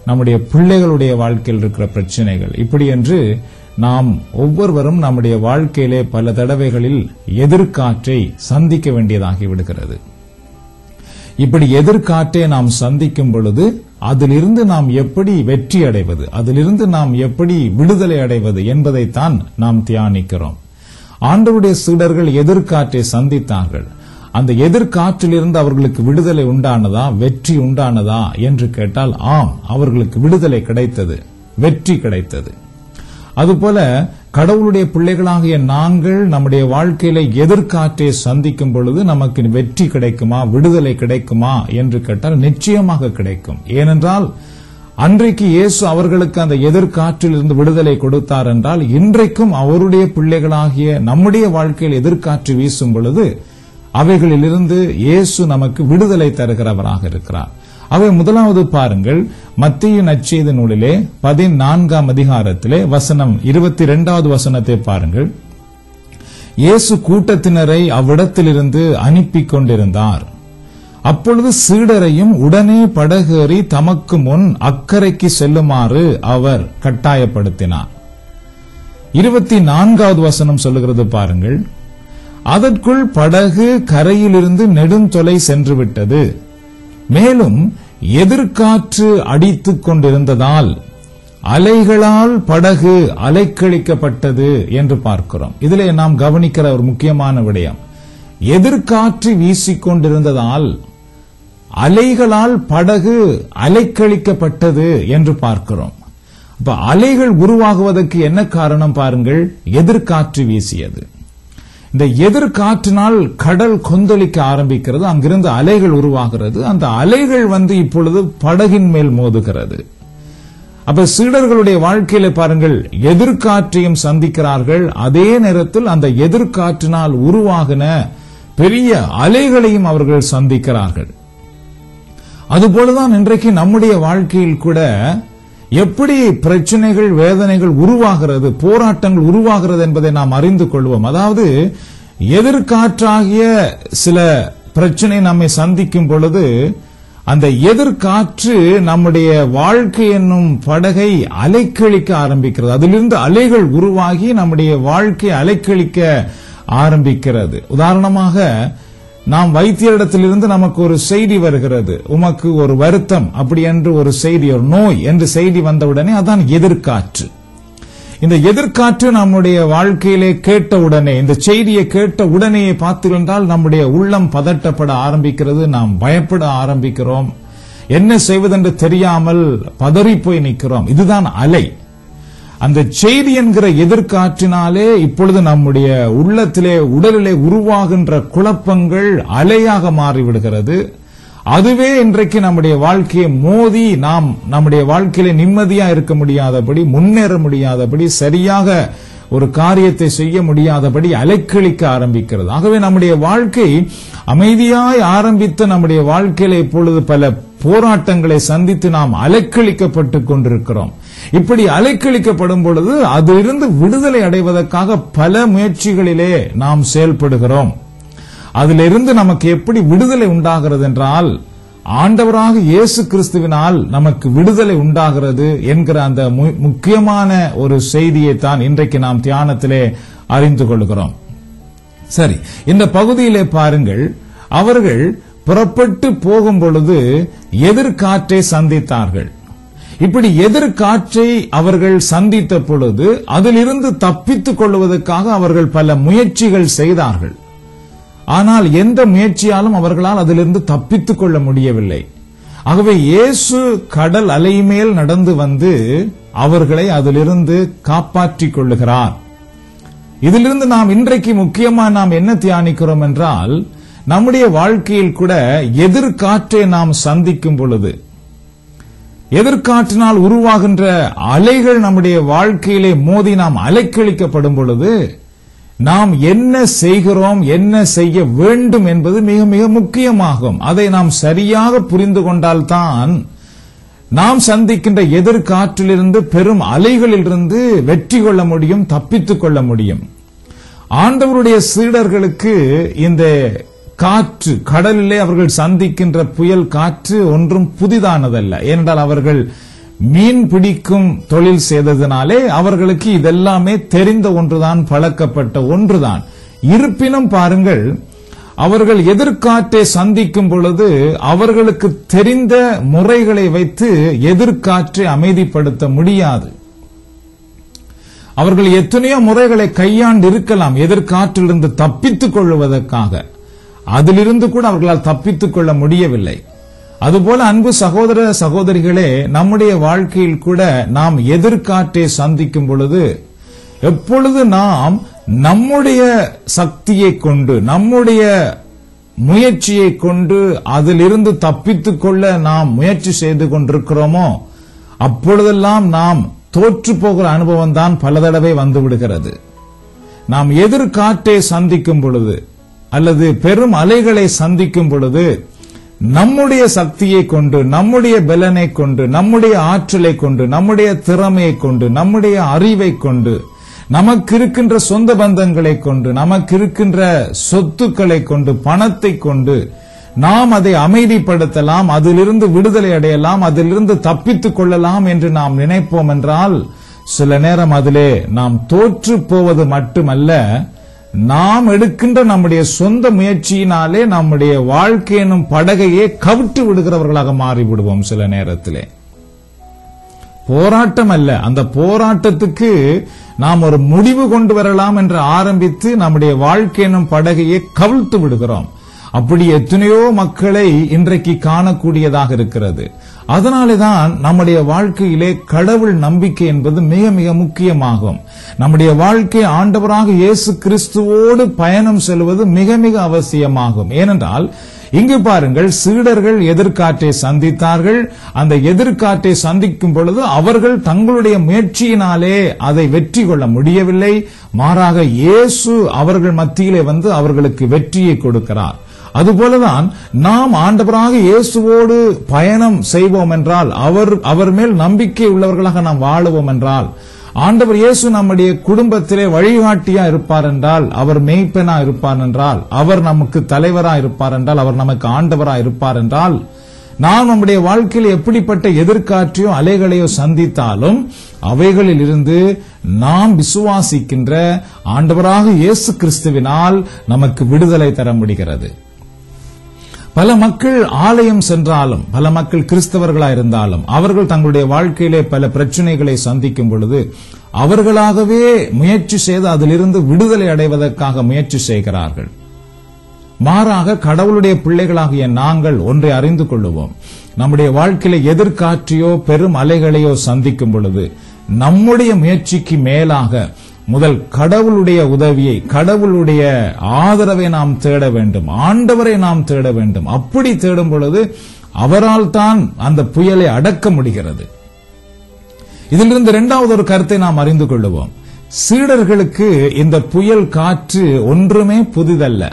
நம்முடைய பிள்ளைகளுடைய வாழ்க்கையில் இருக்கிற பிரச்சனைகள் இப்படி என்று நாம் ஒவ்வொருவரும் நம்முடைய வாழ்க்கையிலே பல தடவைகளில் எதிர்காற்றை சந்திக்க வேண்டியதாகி விடுகிறது இப்படி எதிர்காற்றை நாம் சந்திக்கும் பொழுது அதிலிருந்து நாம் எப்படி வெற்றி அடைவது அதிலிருந்து நாம் எப்படி விடுதலை அடைவது என்பதைத்தான் நாம் தியானிக்கிறோம் ஆண்டவருடைய சீடர்கள் எதிர்காற்றை சந்தித்தார்கள் அந்த எதிர்காற்றிலிருந்து அவர்களுக்கு விடுதலை உண்டானதா வெற்றி உண்டானதா என்று கேட்டால் ஆம் அவர்களுக்கு விடுதலை கிடைத்தது வெற்றி கிடைத்தது அதுபோல கடவுளுடைய பிள்ளைகளாகிய நாங்கள் நம்முடைய வாழ்க்கையில எதிர்காற்றை சந்திக்கும் பொழுது நமக்கு வெற்றி கிடைக்குமா விடுதலை கிடைக்குமா என்று கேட்டால் நிச்சயமாக கிடைக்கும் ஏனென்றால் அன்றைக்கு இயேசு அவர்களுக்கு அந்த எதிர்காற்றிலிருந்து விடுதலை கொடுத்தார் என்றால் இன்றைக்கும் அவருடைய பிள்ளைகளாகிய நம்முடைய வாழ்க்கையில் எதிர்காற்று வீசும் பொழுது அவைகளிலிருந்து இயேசு நமக்கு விடுதலை தருகிறவராக இருக்கிறார் அவை முதலாவது பாருங்கள் மத்திய நச்செய்தி நூலிலே பதினான்காம் அதிகாரத்திலே வசனம் இருபத்தி இரண்டாவது வசனத்தை பாருங்கள் இயேசு கூட்டத்தினரை அவ்விடத்திலிருந்து அனுப்பிக் கொண்டிருந்தார் அப்பொழுது சீடரையும் உடனே படகேறி தமக்கு முன் அக்கறைக்கு செல்லுமாறு அவர் கட்டாயப்படுத்தினார் இருபத்தி நான்காவது வசனம் சொல்லுகிறது பாருங்கள் அதற்குள் படகு கரையிலிருந்து நெடுந்தொலை சென்று விட்டது மேலும் எதிர்காற்று அடித்துக் கொண்டிருந்ததால் அலைகளால் படகு அலைக்கழிக்கப்பட்டது என்று பார்க்கிறோம் இதிலே நாம் கவனிக்கிற ஒரு முக்கியமான விடயம் எதிர்காற்று வீசிக்கொண்டிருந்ததால் அலைகளால் படகு அலைக்கழிக்கப்பட்டது என்று பார்க்கிறோம் அப்ப அலைகள் உருவாகுவதற்கு என்ன காரணம் பாருங்கள் எதிர்காற்று வீசியது இந்த எதிர்காற்றினால் கடல் கொந்தளிக்க ஆரம்பிக்கிறது அங்கிருந்து அலைகள் உருவாகிறது அந்த அலைகள் வந்து இப்பொழுது படகின் மேல் மோதுகிறது அப்ப சீடர்களுடைய வாழ்க்கையில பாருங்கள் எதிர்காற்றையும் சந்திக்கிறார்கள் அதே நேரத்தில் அந்த எதிர்காற்றினால் உருவாகின பெரிய அலைகளையும் அவர்கள் சந்திக்கிறார்கள் அதுபோலதான் இன்றைக்கு நம்முடைய வாழ்க்கையில் கூட எப்படி பிரச்சனைகள் வேதனைகள் உருவாகிறது போராட்டங்கள் உருவாகிறது என்பதை நாம் அறிந்து கொள்வோம் அதாவது எதிர்காற்றாகிய சில பிரச்சனை நம்மை சந்திக்கும் பொழுது அந்த எதிர்காற்று நம்முடைய வாழ்க்கை என்னும் படகை அலைக்கழிக்க ஆரம்பிக்கிறது அதிலிருந்து அலைகள் உருவாகி நம்முடைய வாழ்க்கை அலைக்கழிக்க ஆரம்பிக்கிறது உதாரணமாக நாம் வைத்தியரிடத்திலிருந்து நமக்கு ஒரு செய்தி வருகிறது உமக்கு ஒரு வருத்தம் அப்படி என்று ஒரு செய்தி ஒரு நோய் என்று செய்தி வந்தவுடனே அதான் எதிர்காற்று இந்த எதிர்காற்று நம்முடைய வாழ்க்கையிலே கேட்ட உடனே இந்த செய்தியை கேட்ட உடனே பார்த்திருந்தால் நம்முடைய உள்ளம் பதட்டப்பட ஆரம்பிக்கிறது நாம் பயப்பட ஆரம்பிக்கிறோம் என்ன செய்வதென்று தெரியாமல் பதறி போய் நிற்கிறோம் இதுதான் அலை அந்த செய்தி என்கிற எதிர்காற்றினாலே இப்பொழுது நம்முடைய உள்ளத்திலே உடலிலே உருவாகின்ற குழப்பங்கள் அலையாக மாறிவிடுகிறது அதுவே இன்றைக்கு நம்முடைய வாழ்க்கையை மோதி நாம் நம்முடைய வாழ்க்கையில நிம்மதியா இருக்க முடியாதபடி முன்னேற முடியாதபடி சரியாக ஒரு காரியத்தை செய்ய முடியாதபடி அலைக்கழிக்க ஆரம்பிக்கிறது ஆகவே நம்முடைய வாழ்க்கை அமைதியாய் ஆரம்பித்த நம்முடைய வாழ்க்கையில இப்பொழுது பல போராட்டங்களை சந்தித்து நாம் அலைக்கழிக்கப்பட்டு கொண்டிருக்கிறோம் இப்படி அலைக்கழிக்கப்படும் பொழுது அதிலிருந்து விடுதலை அடைவதற்காக பல முயற்சிகளிலே நாம் செயல்படுகிறோம் அதிலிருந்து நமக்கு எப்படி விடுதலை உண்டாகிறது என்றால் ஆண்டவராக இயேசு கிறிஸ்துவினால் நமக்கு விடுதலை உண்டாகிறது என்கிற அந்த மு- முக்கியமான ஒரு செய்தியை தான் இன்றைக்கு நாம் தியானத்திலே அறிந்து கொள்கிறோம் சரி இந்த பகுதியிலே பாருங்கள் அவர்கள் புறப்பட்டு போகும் பொழுது எதிர்காற்றை சந்தித்தார்கள் இப்படி எதிர்காற்றை அவர்கள் சந்தித்த பொழுது அதிலிருந்து தப்பித்துக் கொள்வதற்காக அவர்கள் பல முயற்சிகள் செய்தார்கள் ஆனால் எந்த முயற்சியாலும் அவர்களால் அதிலிருந்து தப்பித்துக் கொள்ள முடியவில்லை ஆகவே இயேசு கடல் அலை மேல் நடந்து வந்து அவர்களை அதிலிருந்து காப்பாற்றிக் கொள்ளுகிறார் இதிலிருந்து நாம் இன்றைக்கு முக்கியமா நாம் என்ன தியானிக்கிறோம் என்றால் நம்முடைய வாழ்க்கையில் கூட எதிர்காற்றை நாம் சந்திக்கும் பொழுது எதிர்காற்றினால் உருவாகின்ற அலைகள் நம்முடைய வாழ்க்கையிலே மோதி நாம் அலைக்கழிக்கப்படும் பொழுது நாம் என்ன செய்கிறோம் என்ன செய்ய வேண்டும் என்பது மிக மிக முக்கியமாகும் அதை நாம் சரியாக புரிந்து கொண்டால்தான் நாம் சந்திக்கின்ற எதிர்காற்றிலிருந்து பெரும் அலைகளிலிருந்து வெற்றி கொள்ள முடியும் தப்பித்துக் கொள்ள முடியும் ஆண்டவருடைய சீடர்களுக்கு இந்த காற்று கடலிலே அவர்கள் சந்திக்கின்ற புயல் காற்று ஒன்றும் புதிதானதல்ல ஏனென்றால் அவர்கள் மீன் பிடிக்கும் தொழில் செய்ததினாலே அவர்களுக்கு இதெல்லாமே தெரிந்த ஒன்றுதான் பழக்கப்பட்ட ஒன்றுதான் இருப்பினும் பாருங்கள் அவர்கள் எதிர்காற்றை சந்திக்கும் பொழுது அவர்களுக்கு தெரிந்த முறைகளை வைத்து எதிர்காற்றை அமைதிப்படுத்த முடியாது அவர்கள் எத்தனையோ முறைகளை கையாண்டு இருக்கலாம் எதிர்காற்றிலிருந்து தப்பித்துக் கொள்வதற்காக அதிலிருந்து கூட அவர்களால் தப்பித்துக் கொள்ள முடியவில்லை அதுபோல அன்பு சகோதர சகோதரிகளே நம்முடைய வாழ்க்கையில் கூட நாம் எதிர்காற்றை சந்திக்கும் பொழுது எப்பொழுது நாம் நம்முடைய சக்தியை கொண்டு நம்முடைய முயற்சியை கொண்டு அதிலிருந்து தப்பித்துக் கொள்ள நாம் முயற்சி செய்து கொண்டிருக்கிறோமோ அப்பொழுதெல்லாம் நாம் தோற்று போகிற அனுபவம் தான் பல தடவை வந்து விடுகிறது நாம் எதிர்காற்றை சந்திக்கும் பொழுது அல்லது பெரும் அலைகளை சந்திக்கும் பொழுது நம்முடைய சக்தியை கொண்டு நம்முடைய பலனை கொண்டு நம்முடைய ஆற்றலை கொண்டு நம்முடைய திறமையை கொண்டு நம்முடைய அறிவை கொண்டு நமக்கு இருக்கின்ற சொந்த பந்தங்களை கொண்டு நமக்கு இருக்கின்ற சொத்துக்களை கொண்டு பணத்தை கொண்டு நாம் அதை அமைதிப்படுத்தலாம் அதிலிருந்து விடுதலை அடையலாம் அதிலிருந்து தப்பித்துக் கொள்ளலாம் என்று நாம் நினைப்போம் என்றால் சில நேரம் அதிலே நாம் தோற்று போவது மட்டுமல்ல நாம் எடுக்கின்ற நம்முடைய சொந்த முயற்சியினாலே நம்முடைய வாழ்க்கை எனும் படகையே கவிட்டு விடுகிறவர்களாக மாறிவிடுவோம் சில நேரத்திலே போராட்டம் அல்ல அந்த போராட்டத்துக்கு நாம் ஒரு முடிவு கொண்டு வரலாம் என்று ஆரம்பித்து நம்முடைய வாழ்க்கை எனும் படகையே கவிழ்த்து விடுகிறோம் அப்படி எத்தனையோ மக்களை இன்றைக்கு காணக்கூடியதாக இருக்கிறது அதனாலேதான் நம்முடைய வாழ்க்கையிலே கடவுள் நம்பிக்கை என்பது மிக மிக முக்கியமாகும் நம்முடைய வாழ்க்கை ஆண்டவராக இயேசு கிறிஸ்துவோடு பயணம் செல்வது மிக மிக அவசியமாகும் ஏனென்றால் இங்கு பாருங்கள் சீடர்கள் எதிர்காற்றை சந்தித்தார்கள் அந்த எதிர்காற்றை சந்திக்கும் பொழுது அவர்கள் தங்களுடைய முயற்சியினாலே அதை வெற்றி கொள்ள முடியவில்லை மாறாக இயேசு அவர்கள் மத்தியிலே வந்து அவர்களுக்கு வெற்றியை கொடுக்கிறார் அதுபோலதான் நாம் ஆண்டவராக இயேசுவோடு பயணம் செய்வோம் என்றால் அவர் அவர் மேல் நம்பிக்கை உள்ளவர்களாக நாம் வாழுவோம் என்றால் ஆண்டவர் இயேசு நம்முடைய குடும்பத்திலே வழிகாட்டியா இருப்பார் என்றால் அவர் மெய்ப்பெனா இருப்பார் என்றால் அவர் நமக்கு தலைவரா இருப்பார் என்றால் அவர் நமக்கு ஆண்டவரா இருப்பார் என்றால் நாம் நம்முடைய வாழ்க்கையில் எப்படிப்பட்ட எதிர்காற்றையோ அலைகளையோ சந்தித்தாலும் அவைகளில் இருந்து நாம் விசுவாசிக்கின்ற ஆண்டவராக இயேசு கிறிஸ்துவினால் நமக்கு விடுதலை தர முடிகிறது பல மக்கள் ஆலயம் சென்றாலும் பல மக்கள் கிறிஸ்தவர்களா இருந்தாலும் அவர்கள் தங்களுடைய வாழ்க்கையிலே பல பிரச்சனைகளை சந்திக்கும் பொழுது அவர்களாகவே முயற்சி செய்து அதிலிருந்து விடுதலை அடைவதற்காக முயற்சி செய்கிறார்கள் மாறாக கடவுளுடைய பிள்ளைகளாகிய நாங்கள் ஒன்றை அறிந்து கொள்ளுவோம் நம்முடைய வாழ்க்கையில எதிர்காற்றையோ பெரும் அலைகளையோ சந்திக்கும் பொழுது நம்முடைய முயற்சிக்கு மேலாக முதல் கடவுளுடைய உதவியை கடவுளுடைய ஆதரவை நாம் தேட வேண்டும் ஆண்டவரை நாம் தேட வேண்டும் அப்படி தேடும் பொழுது அவரால் தான் அந்த புயலை அடக்க முடிகிறது இதிலிருந்து இரண்டாவது ஒரு கருத்தை நாம் அறிந்து கொள்ளுவோம் சீடர்களுக்கு இந்த புயல் காற்று ஒன்றுமே புதிதல்ல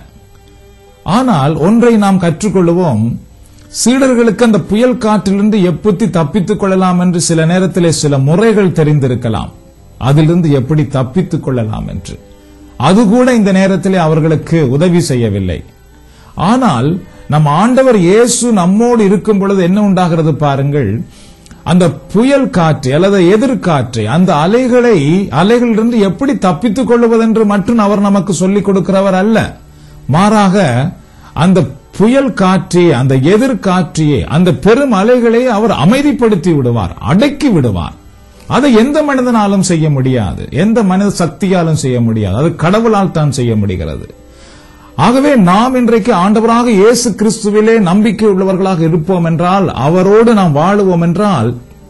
ஆனால் ஒன்றை நாம் கற்றுக்கொள்ளுவோம் சீடர்களுக்கு அந்த புயல் காற்றிலிருந்து எப்படி தப்பித்துக் கொள்ளலாம் என்று சில நேரத்திலே சில முறைகள் தெரிந்திருக்கலாம் அதிலிருந்து எப்படி தப்பித்துக் கொள்ளலாம் என்று அது கூட இந்த நேரத்திலே அவர்களுக்கு உதவி செய்யவில்லை ஆனால் நம் ஆண்டவர் இயேசு நம்மோடு இருக்கும் பொழுது என்ன உண்டாகிறது பாருங்கள் அந்த புயல் காற்று அல்லது எதிர்காற்றை அந்த அலைகளை அலைகளிலிருந்து எப்படி தப்பித்துக் கொள்வதென்று மட்டும் அவர் நமக்கு சொல்லிக் கொடுக்கிறவர் அல்ல மாறாக அந்த புயல் காற்றே அந்த எதிர்காற்றியே அந்த பெரும் அலைகளை அவர் அமைதிப்படுத்தி விடுவார் அடக்கி விடுவார் அதை எந்த மனிதனாலும் செய்ய முடியாது எந்த மனித சக்தியாலும் செய்ய முடியாது அது கடவுளால் தான் செய்ய முடிகிறது ஆகவே நாம் இன்றைக்கு ஆண்டவராக இயேசு கிறிஸ்துவிலே நம்பிக்கை உள்ளவர்களாக இருப்போம் என்றால் அவரோடு நாம் வாழுவோம் என்றால்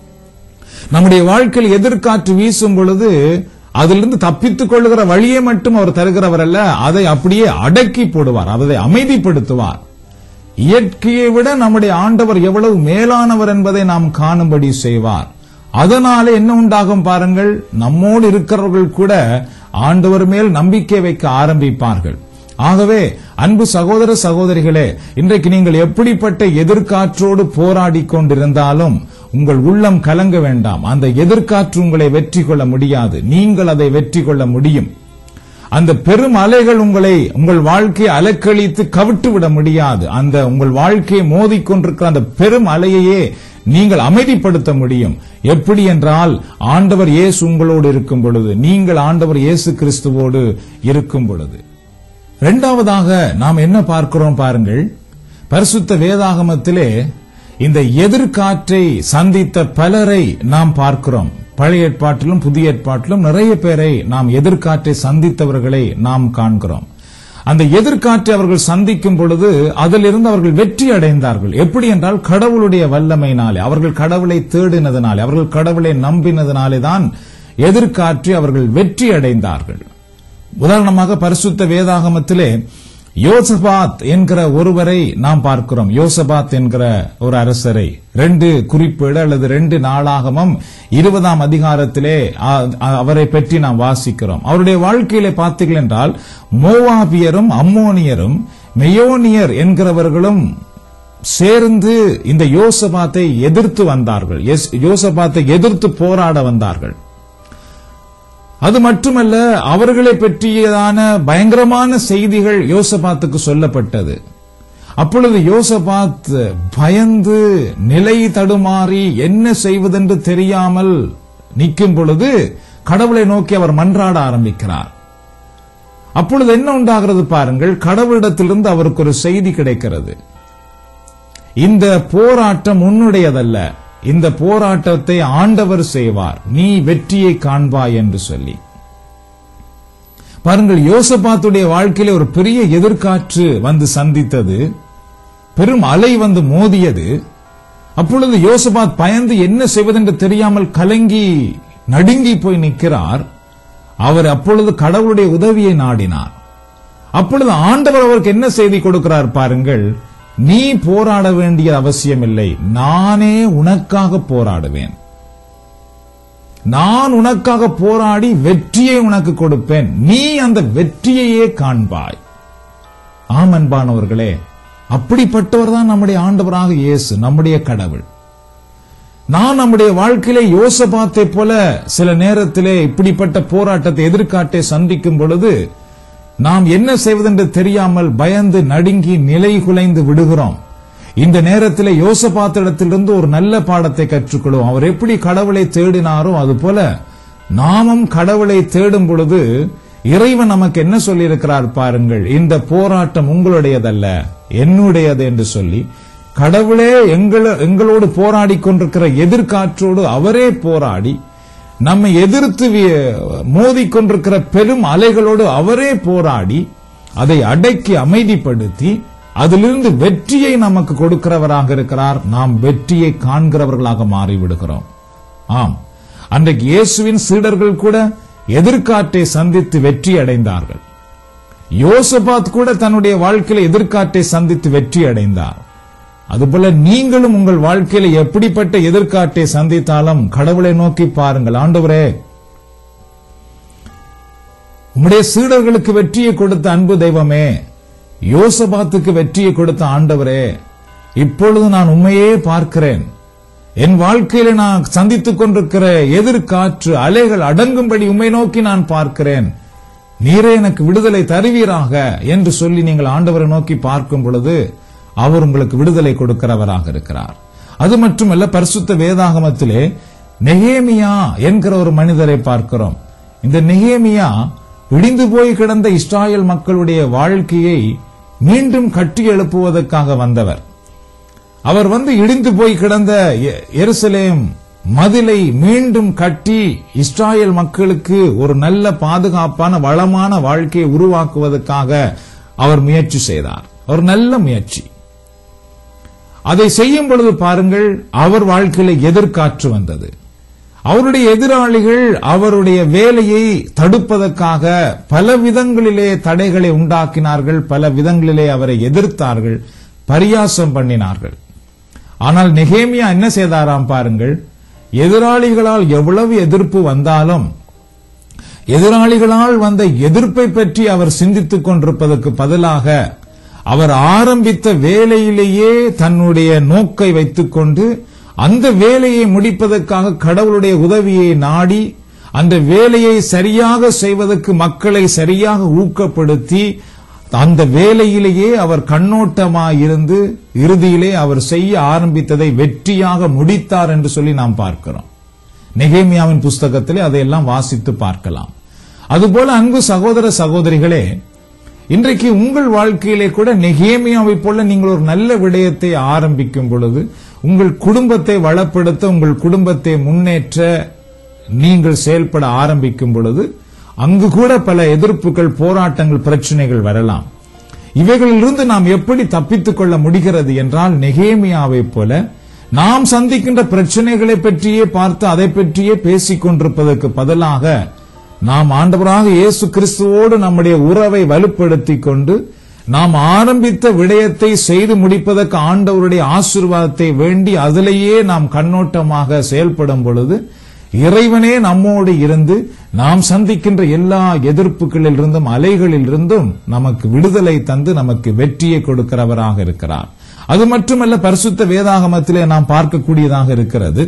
நம்முடைய வாழ்க்கையில் எதிர்காற்று வீசும் பொழுது அதிலிருந்து தப்பித்துக் கொள்ளுகிற வழியை மட்டும் அவர் தருகிறவர் அல்ல அதை அப்படியே அடக்கி போடுவார் அதை அமைதிப்படுத்துவார் இயற்கையை விட நம்முடைய ஆண்டவர் எவ்வளவு மேலானவர் என்பதை நாம் காணும்படி செய்வார் அதனாலே என்ன உண்டாகும் பாருங்கள் நம்மோடு இருக்கிறவர்கள் கூட ஆண்டவர் மேல் நம்பிக்கை வைக்க ஆரம்பிப்பார்கள் ஆகவே அன்பு சகோதர சகோதரிகளே இன்றைக்கு நீங்கள் எப்படிப்பட்ட எதிர்காற்றோடு போராடி கொண்டிருந்தாலும் உங்கள் உள்ளம் கலங்க வேண்டாம் அந்த எதிர்காற்று உங்களை வெற்றி கொள்ள முடியாது நீங்கள் அதை வெற்றி கொள்ள முடியும் அந்த பெரும் அலைகள் உங்களை உங்கள் வாழ்க்கையை அலக்களித்து கவிட்டு விட முடியாது அந்த உங்கள் வாழ்க்கையை மோதிக்கொண்டிருக்கிற அந்த பெரும் அலையையே நீங்கள் அமைதிப்படுத்த முடியும் எப்படி என்றால் ஆண்டவர் இயேசு உங்களோடு இருக்கும் பொழுது நீங்கள் ஆண்டவர் இயேசு கிறிஸ்துவோடு இருக்கும் பொழுது இரண்டாவதாக நாம் என்ன பார்க்கிறோம் பாருங்கள் பரிசுத்த வேதாகமத்திலே இந்த எதிர்காற்றை சந்தித்த பலரை நாம் பார்க்கிறோம் பழைய ஏற்பாட்டிலும் புதிய ஏற்பாட்டிலும் நிறைய பேரை நாம் எதிர்காற்றை சந்தித்தவர்களை நாம் காண்கிறோம் அந்த எதிர்காற்றை அவர்கள் சந்திக்கும் பொழுது அதிலிருந்து அவர்கள் வெற்றி அடைந்தார்கள் எப்படி என்றால் கடவுளுடைய வல்லமையினாலே அவர்கள் கடவுளை தேடினதினாலே அவர்கள் கடவுளை நம்பினதினாலே தான் எதிர்காற்றை அவர்கள் வெற்றி அடைந்தார்கள் உதாரணமாக பரிசுத்த வேதாகமத்திலே யோசபாத் என்கிற ஒருவரை நாம் பார்க்கிறோம் யோசபாத் என்கிற ஒரு அரசரை ரெண்டு குறிப்பேடு அல்லது ரெண்டு நாளாகமும் இருபதாம் அதிகாரத்திலே அ- அ- அவரை பற்றி நாம் வாசிக்கிறோம் அவருடைய வாழ்க்கையிலே பார்த்தீர்கள் என்றால் மோவாபியரும் அம்மோனியரும் மெயோனியர் என்கிறவர்களும் சேர்ந்து இந்த யோசபாத்தை எதிர்த்து வந்தார்கள் எஸ்- யோசபாத்தை எதிர்த்து போராட வந்தார்கள் அது மட்டுமல்ல அவர்களை பற்றியதான பயங்கரமான செய்திகள் யோசபாத்துக்கு சொல்லப்பட்டது அப்பொழுது யோசபாத் பயந்து நிலை தடுமாறி என்ன செய்வதென்று தெரியாமல் நிற்கும் பொழுது கடவுளை நோக்கி அவர் மன்றாட ஆரம்பிக்கிறார் அப்பொழுது என்ன உண்டாகிறது பாருங்கள் கடவுளிடத்திலிருந்து அவருக்கு ஒரு செய்தி கிடைக்கிறது இந்த போராட்டம் உன்னுடையதல்ல இந்த போராட்டத்தை ஆண்டவர் செய்வார் நீ வெற்றியை காண்பாய் என்று சொல்லி பாருங்கள் யோசபாத்துடைய வாழ்க்கையில ஒரு பெரிய எதிர்காற்று வந்து சந்தித்தது பெரும் அலை வந்து மோதியது அப்பொழுது யோசபாத் பயந்து என்ன செய்வதென்று தெரியாமல் கலங்கி நடுங்கி போய் நிற்கிறார் அவர் அப்பொழுது கடவுளுடைய உதவியை நாடினார் அப்பொழுது ஆண்டவர் அவருக்கு என்ன செய்தி கொடுக்கிறார் பாருங்கள் நீ போராட வேண்டிய அவசியமில்லை நானே உனக்காக போராடுவேன் நான் உனக்காக போராடி வெற்றியை உனக்கு கொடுப்பேன் நீ அந்த வெற்றியையே காண்பாய் ஆம் அன்பானவர்களே அப்படிப்பட்டவர் தான் நம்முடைய ஆண்டவராக இயேசு நம்முடைய கடவுள் நான் நம்முடைய வாழ்க்கையிலே யோசபாத்தை போல சில நேரத்திலே இப்படிப்பட்ட போராட்டத்தை எதிர்காட்டை சந்திக்கும் பொழுது நாம் என்ன செய்வதென்று தெரியாமல் பயந்து நடுங்கி நிலை குலைந்து விடுகிறோம் இந்த நேரத்தில் யோசபாத்திடத்திலிருந்து ஒரு நல்ல பாடத்தை கற்றுக்கொள்வோம் அவர் எப்படி கடவுளை தேடினாரோ அதுபோல நாமும் கடவுளை தேடும் பொழுது இறைவன் நமக்கு என்ன சொல்லியிருக்கிறார் பாருங்கள் இந்த போராட்டம் உங்களுடையதல்ல என்னுடையது என்று சொல்லி கடவுளே எங்கள- எங்களோடு போராடி கொண்டிருக்கிற எதிர்காற்றோடு அவரே போராடி நம்மை எதிர்த்து வி- மோதிக்கொண்டிருக்கிற பெரும் அலைகளோடு அவரே போராடி அதை அடக்கி அமைதிப்படுத்தி அதிலிருந்து வெற்றியை நமக்கு கொடுக்கிறவராக இருக்கிறார் நாம் வெற்றியை காண்கிறவர்களாக மாறிவிடுகிறோம் ஆம் அன்றைக்கு இயேசுவின் சீடர்கள் கூட எதிர்காற்றை சந்தித்து வெற்றி அடைந்தார்கள் யோசபாத் கூட தன்னுடைய வாழ்க்கையில எதிர்காற்றை சந்தித்து வெற்றி அடைந்தார் அதுபோல நீங்களும் உங்கள் வாழ்க்கையில எப்படிப்பட்ட எதிர்காற்றை சந்தித்தாலும் கடவுளை நோக்கி பாருங்கள் ஆண்டவரே உம்முடைய சீடர்களுக்கு வெற்றியை கொடுத்த அன்பு தெய்வமே யோசபாத்துக்கு வெற்றியை கொடுத்த ஆண்டவரே இப்பொழுது நான் உண்மையே பார்க்கிறேன் என் வாழ்க்கையில நான் சந்தித்துக் கொண்டிருக்கிற எதிர்காற்று அலைகள் அடங்கும்படி உம்மை நோக்கி நான் பார்க்கிறேன் நீரே எனக்கு விடுதலை தருவீராக என்று சொல்லி நீங்கள் ஆண்டவரை நோக்கி பார்க்கும் பொழுது அவர் உங்களுக்கு விடுதலை கொடுக்கிறவராக இருக்கிறார் அது மட்டுமல்ல பரிசுத்த வேதாகமத்திலே நெகேமியா என்கிற ஒரு மனிதரை பார்க்கிறோம் இந்த நெகேமியா இடிந்து போய் கிடந்த இஸ்ராயல் மக்களுடைய வாழ்க்கையை மீண்டும் கட்டி எழுப்புவதற்காக வந்தவர் அவர் வந்து இடிந்து போய் கிடந்த எ- எருசலேம் மதிலை மீண்டும் கட்டி இஸ்ராயல் மக்களுக்கு ஒரு நல்ல பாதுகாப்பான வளமான வாழ்க்கையை உருவாக்குவதற்காக அவர் முயற்சி செய்தார் ஒரு நல்ல முயற்சி அதை செய்யும் பொழுது பாருங்கள் அவர் வாழ்க்கையில எதிர்காற்று வந்தது அவருடைய எதிராளிகள் அவருடைய வேலையை தடுப்பதற்காக பல விதங்களிலே தடைகளை உண்டாக்கினார்கள் பல விதங்களிலே அவரை எதிர்த்தார்கள் பரியாசம் பண்ணினார்கள் ஆனால் நெகேமியா என்ன செய்தாராம் பாருங்கள் எதிராளிகளால் எவ்வளவு எதிர்ப்பு வந்தாலும் எதிராளிகளால் வந்த எதிர்ப்பை பற்றி அவர் சிந்தித்துக் கொண்டிருப்பதற்கு பதிலாக அவர் ஆரம்பித்த வேலையிலேயே தன்னுடைய நோக்கை வைத்துக்கொண்டு அந்த வேலையை முடிப்பதற்காக கடவுளுடைய உதவியை நாடி அந்த வேலையை சரியாக செய்வதற்கு மக்களை சரியாக ஊக்கப்படுத்தி அந்த வேலையிலேயே அவர் கண்ணோட்டமாயிருந்து இறுதியிலே அவர் செய்ய ஆரம்பித்ததை வெற்றியாக முடித்தார் என்று சொல்லி நாம் பார்க்கிறோம் நெகேமியாவின் புஸ்தகத்திலே அதையெல்லாம் வாசித்து பார்க்கலாம் அதுபோல அன்பு சகோதர சகோதரிகளே இன்றைக்கு உங்கள் வாழ்க்கையிலே கூட நெகேமியாவை போல நீங்கள் ஒரு நல்ல விடயத்தை ஆரம்பிக்கும் பொழுது உங்கள் குடும்பத்தை வளப்படுத்த உங்கள் குடும்பத்தை முன்னேற்ற நீங்கள் செயல்பட ஆரம்பிக்கும் பொழுது அங்கு கூட பல எதிர்ப்புகள் போராட்டங்கள் பிரச்சனைகள் வரலாம் இவைகளிலிருந்து நாம் எப்படி தப்பித்துக் கொள்ள முடிகிறது என்றால் நெகேமியாவை போல நாம் சந்திக்கின்ற பிரச்சனைகளை பற்றியே பார்த்து அதை பற்றியே பேசிக் கொண்டிருப்பதற்கு பதிலாக நாம் ஆண்டவராக இயேசு கிறிஸ்துவோடு நம்முடைய உறவை வலுப்படுத்திக் கொண்டு நாம் ஆரம்பித்த விடயத்தை செய்து முடிப்பதற்கு ஆண்டவருடைய ஆசீர்வாதத்தை வேண்டி அதிலேயே நாம் கண்ணோட்டமாக செயல்படும் பொழுது இறைவனே நம்மோடு இருந்து நாம் சந்திக்கின்ற எல்லா எதிர்ப்புகளில் இருந்தும் அலைகளில் இருந்தும் நமக்கு விடுதலை தந்து நமக்கு வெற்றியை கொடுக்கிறவராக இருக்கிறார் அது மட்டுமல்ல பரிசுத்த வேதாகமத்திலே நாம் பார்க்கக்கூடியதாக இருக்கிறது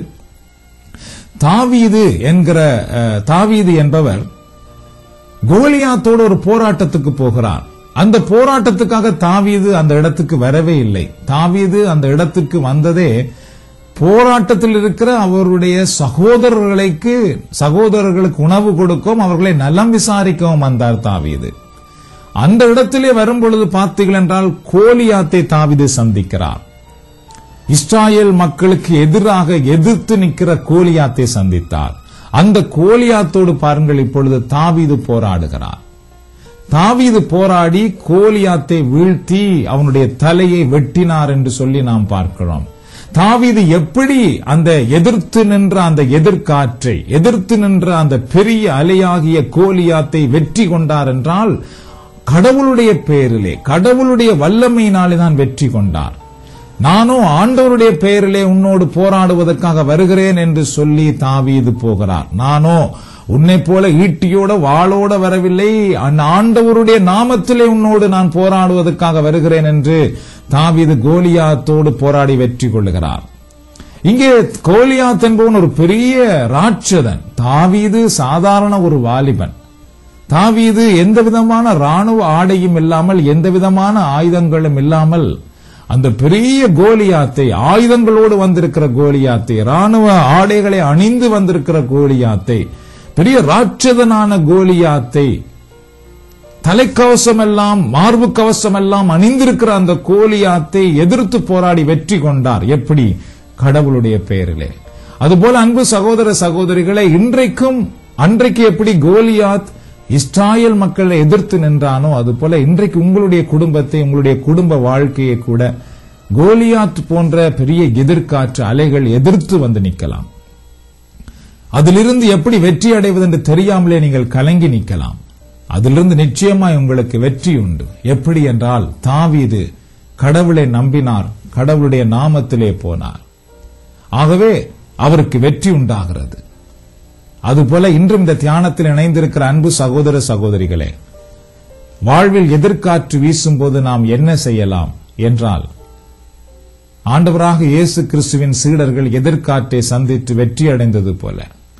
தாவீது என்கிற அஹ், தாவீது என்பவர் கோலியாத்தோடு ஒரு போராட்டத்துக்கு போகிறார் அந்த போராட்டத்துக்காக தாவீது அந்த இடத்துக்கு வரவே இல்லை தாவீது அந்த இடத்துக்கு வந்ததே போராட்டத்தில் இருக்கிற அவருடைய சகோதரர்களுக்கு சகோதரர்களுக்கு உணவு கொடுக்கவும் அவர்களை நலம் விசாரிக்கவும் வந்தார் தாவீது அந்த இடத்திலே வரும் பொழுது பார்த்தீர்கள் என்றால் கோலியாத்தை தாவீது சந்திக்கிறார் இஸ்ராயேல் மக்களுக்கு எதிராக எதிர்த்து நிற்கிற கோலியாத்தை சந்தித்தார் அந்த கோலியாத்தோடு பாருங்கள் இப்பொழுது தாவீது போராடுகிறார் தாவீது போராடி கோலியாத்தை வீழ்த்தி அவனுடைய தலையை வெட்டினார் என்று சொல்லி நாம் பார்க்கிறோம் தாவீது எப்படி அந்த எதிர்த்து நின்ற அந்த எதிர்காற்றை எதிர்த்து நின்ற அந்த பெரிய அலையாகிய கோலியாத்தை வெற்றி கொண்டார் என்றால் கடவுளுடைய பெயரிலே கடவுளுடைய வல்லமையினாலே தான் வெற்றி கொண்டார் நானோ ஆண்டவருடைய பெயரிலே உன்னோடு போராடுவதற்காக வருகிறேன் என்று சொல்லி தாவீது போகிறார் நானோ உன்னை போல ஈட்டியோட வாளோட வரவில்லை அந்த ஆண்டவருடைய நாமத்திலே உன்னோடு நான் போராடுவதற்காக வருகிறேன் என்று தாவீது கோலியாத்தோடு போராடி வெற்றி கொள்ளுகிறார் இங்கே கோலியாத் என்பவன் ஒரு பெரிய ராட்சதன் தாவீது சாதாரண ஒரு வாலிபன் தாவீது எந்த விதமான ராணுவ ஆடையும் இல்லாமல் எந்த விதமான ஆயுதங்களும் இல்லாமல் அந்த பெரிய கோலியாத்தை ஆயுதங்களோடு வந்திருக்கிற கோலியாத்தை ராணுவ ஆடைகளை அணிந்து வந்திருக்கிற கோலியாத்தை பெரிய ராட்சதனான கோலியாத்தை தலைக்கவசம் எல்லாம் மார்பு கவசம் எல்லாம் அணிந்திருக்கிற அந்த கோலியாத்தை எதிர்த்து போராடி வெற்றி கொண்டார் எப்படி கடவுளுடைய பெயரிலே அதுபோல அன்பு சகோதர சகோதரிகளை இன்றைக்கும் அன்றைக்கு எப்படி கோலியாத் இஸ்ராயல் மக்களை எதிர்த்து நின்றானோ அதுபோல இன்றைக்கு உங்களுடைய குடும்பத்தை உங்களுடைய குடும்ப வாழ்க்கையை கூட கோலியாத் போன்ற பெரிய எதிர்காற்று அலைகள் எதிர்த்து வந்து நிற்கலாம் அதிலிருந்து எப்படி வெற்றி அடைவது என்று தெரியாமலே நீங்கள் கலங்கி நிற்கலாம் அதிலிருந்து நிச்சயமாய் உங்களுக்கு வெற்றி உண்டு எப்படி என்றால் தாவீது கடவுளை நம்பினார் கடவுளுடைய நாமத்திலே போனார் ஆகவே அவருக்கு வெற்றி உண்டாகிறது அதுபோல இன்றும் இந்த தியானத்தில் இணைந்திருக்கிற அன்பு சகோதர சகோதரிகளே வாழ்வில் எதிர்காற்று வீசும்போது நாம் என்ன செய்யலாம் என்றால் ஆண்டவராக இயேசு கிறிஸ்துவின் சீடர்கள் எதிர்காற்றை சந்தித்து வெற்றி அடைந்தது போல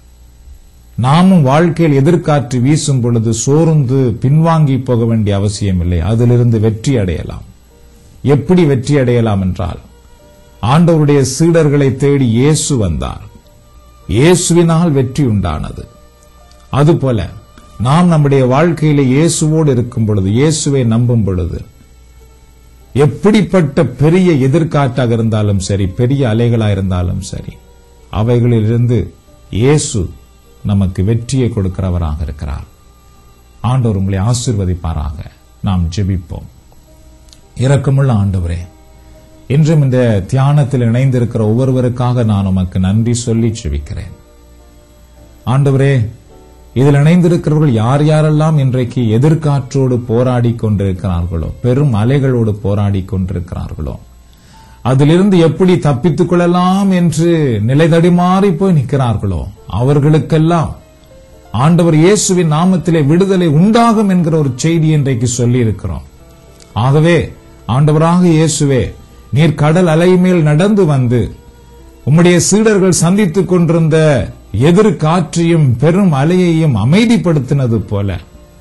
நாமும் வாழ்க்கையில் எதிர்காற்று வீசும் பொழுது சோர்ந்து பின்வாங்கி போக வேண்டிய அவசியமில்லை அதிலிருந்து வெற்றி அடையலாம் எப்படி வெற்றி அடையலாம் என்றால் ஆண்டவருடைய சீடர்களை தேடி இயேசு வந்தார் இயேசுவினால் வெற்றி உண்டானது அதுபோல நாம் நம்முடைய வாழ்க்கையில இயேசுவோடு இருக்கும் பொழுது இயேசுவை நம்பும் பொழுது எப்படிப்பட்ட பெரிய எதிர்காற்றாக இருந்தாலும் சரி பெரிய அலைகளாக இருந்தாலும் சரி அவைகளிலிருந்து இயேசு நமக்கு வெற்றியை கொடுக்கிறவராக இருக்கிறார் ஆண்டவர் உங்களை ஆசிர்வதிப்பாராக நாம் ஜெபிப்போம் இரக்கமுள்ள ஆண்டவரே இன்றும் இந்த தியானத்தில் இணைந்திருக்கிற ஒவ்வொருவருக்காக நான் உமக்கு நன்றி சொல்லி ஜெபிக்கிறேன் ஆண்டவரே இதில் இணைந்திருக்கிறவர்கள் யார் யாரெல்லாம் இன்றைக்கு எதிர்காற்றோடு போராடி கொண்டிருக்கிறார்களோ பெரும் அலைகளோடு போராடி கொண்டிருக்கிறார்களோ அதிலிருந்து எப்படி தப்பித்துக் கொள்ளலாம் என்று நிலை தடுமாறி போய் நிற்கிறார்களோ அவர்களுக்கெல்லாம் ஆண்டவர் இயேசுவின் நாமத்திலே விடுதலை உண்டாகும் என்கிற ஒரு செய்தி இன்றைக்கு சொல்லி இருக்கிறோம் ஆகவே ஆண்டவராக இயேசுவே நீர் கடல் அலை மேல் நடந்து வந்து உம்முடைய சீடர்கள் சந்தித்துக் கொண்டிருந்த எதிர் காற்றையும் பெரும் அலையையும் அமைதிப்படுத்தினது போல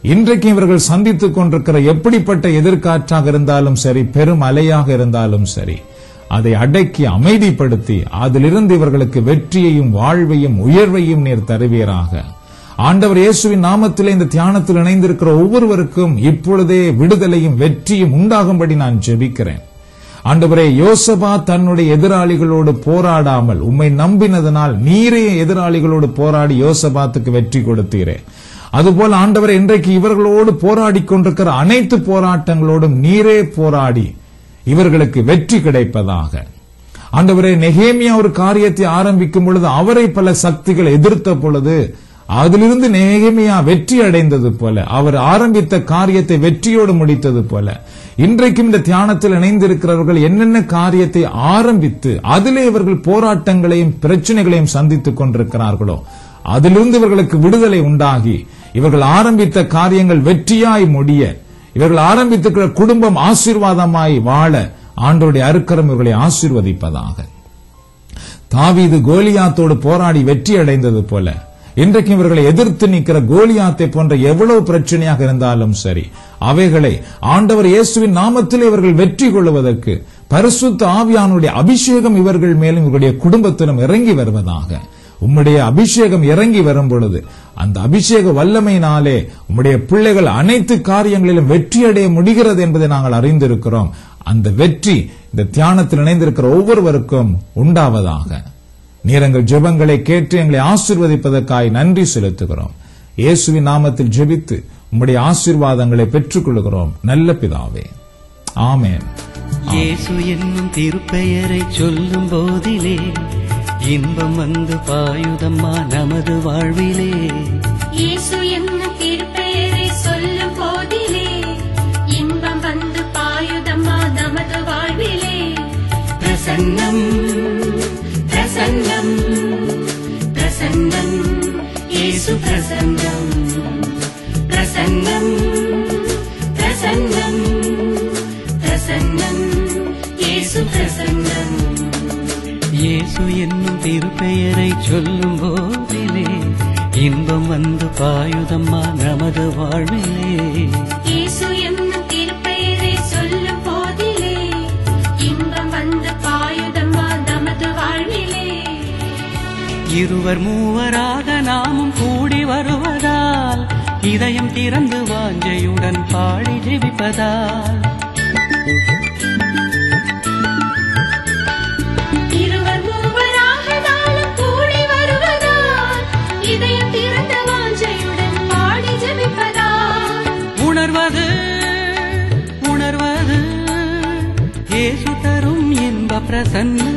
இன்றைக்கு இவர்கள் சந்தித்துக் கொண்டிருக்கிற எப்படிப்பட்ட எதிர்காற்றாக இருந்தாலும் சரி பெரும் அலையாக இருந்தாலும் சரி அதை அடக்கி அமைதிப்படுத்தி அதிலிருந்து இவர்களுக்கு வெற்றியையும் வாழ்வையும் உயர்வையும் நீர் தருவீராக ஆண்டவர் இயேசுவின் நாமத்திலே இந்த தியானத்தில் இணைந்திருக்கிற ஒவ்வொருவருக்கும் இப்பொழுதே விடுதலையும் வெற்றியும் உண்டாகும்படி நான் ஜெபிக்கிறேன் ஆண்டவரே யோசபா தன்னுடைய எதிராளிகளோடு போராடாமல் உம்மை நம்பினதனால் நீரே எதிராளிகளோடு போராடி யோசபாத்துக்கு வெற்றி கொடுத்தீரே அதுபோல் ஆண்டவர் இன்றைக்கு இவர்களோடு போராடி கொண்டிருக்கிற அனைத்து போராட்டங்களோடும் நீரே போராடி இவர்களுக்கு வெற்றி கிடைப்பதாக ஆண்டவரே நெகேமியா ஒரு காரியத்தை ஆரம்பிக்கும் பொழுது அவரை பல சக்திகள் எதிர்த்த பொழுது அதிலிருந்து நெகேமியா வெற்றி அடைந்தது போல அவர் ஆரம்பித்த காரியத்தை வெற்றியோடு முடித்தது போல இன்றைக்கும் இந்த தியானத்தில் இணைந்திருக்கிறவர்கள் என்னென்ன காரியத்தை ஆரம்பித்து அதிலே இவர்கள் போராட்டங்களையும் பிரச்சனைகளையும் சந்தித்துக் கொண்டிருக்கிறார்களோ அதிலிருந்து இவர்களுக்கு விடுதலை உண்டாகி இவர்கள் ஆரம்பித்த காரியங்கள் வெற்றியாய் முடிய இவர்கள் ஆரம்பித்திருக்கிற குடும்பம் ஆசீர்வாதமாய் வாழ ஆண்டோடைய அருக்கரம் இவர்களை ஆசீர்வதிப்பதாக தாவீது கோலியாத்தோடு போராடி வெற்றி அடைந்தது போல இன்றைக்கு இவர்களை எதிர்த்து நிற்கிற கோலியாத்தை போன்ற எவ்வளவு பிரச்சனையாக இருந்தாலும் சரி அவைகளை ஆண்டவர் இயேசுவின் நாமத்தில் இவர்கள் வெற்றி கொள்வதற்கு பரிசுத்த ஆவியானுடைய அபிஷேகம் இவர்கள் மேலும் இவருடைய குடும்பத்திலும் இறங்கி வருவதாக உம்முடைய அபிஷேகம் இறங்கி வரும் பொழுது அந்த அபிஷேக வல்லமையினாலே உம்முடைய பிள்ளைகள் அனைத்து காரியங்களிலும் வெற்றி அடைய முடிகிறது என்பதை நாங்கள் அறிந்திருக்கிறோம் அந்த வெற்றி இந்த தியானத்தில் இணைந்திருக்கிற ஒவ்வொருவருக்கும் உண்டாவதாக நீர் எங்கள் ஜெபங்களை கேட்டு எங்களை ஆசிர்வதிப்பதற்காய் நன்றி செலுத்துகிறோம் இயேசுவின் நாமத்தில் ஜெபித்து உம்முடைய ஆசீர்வாதங்களை பெற்றுக் கொள்கிறோம் நல்ல பிதாவே ஆமென் இயேசு என்னும் திருப்பெயரை சொல்லும் போதிலே இன்பம் வந்து பாயுதம்மா நமது வாழ்விலே இயேசு என்னும் திருப்பெயரை சொல்லும் போதிலே இன்பம் வந்து பாயுதம்மா நமது வாழ்விலே பிரசன்னம் பிரசன்னம் பிரசன்னம் இயேசு பிரசன்னம் பிரசன்னம் பிரசன்னம் பிரசன்னம் இயேசு பிரசன்னம் இயேசு என்னும் திருப்பெயரை சொல்லும் போதிலே இன்பம் வந்து பாயுதம்மா நமது வாழ்விலே இயேசு என்னும் திருப்பெயரை சொல்லும் போதிலே இன்பம் வந்து பாயுதம்மா நமது வாழ்விலே இருவர் மூவராக நாமும் கூடி வருவதால் இதயம் திறந்து வாஞ்சையுடன் பாடி ஜெபிப்பதால் இருவர் மூவராக நாளும் கூடி வருவதால் இதயம் திறந்த வாஞ்சையுடன் பாடி ஜெபிப்பதால் உணர்வது உணர்வது இயேசு தரும் இன்ப பிரசன்னம்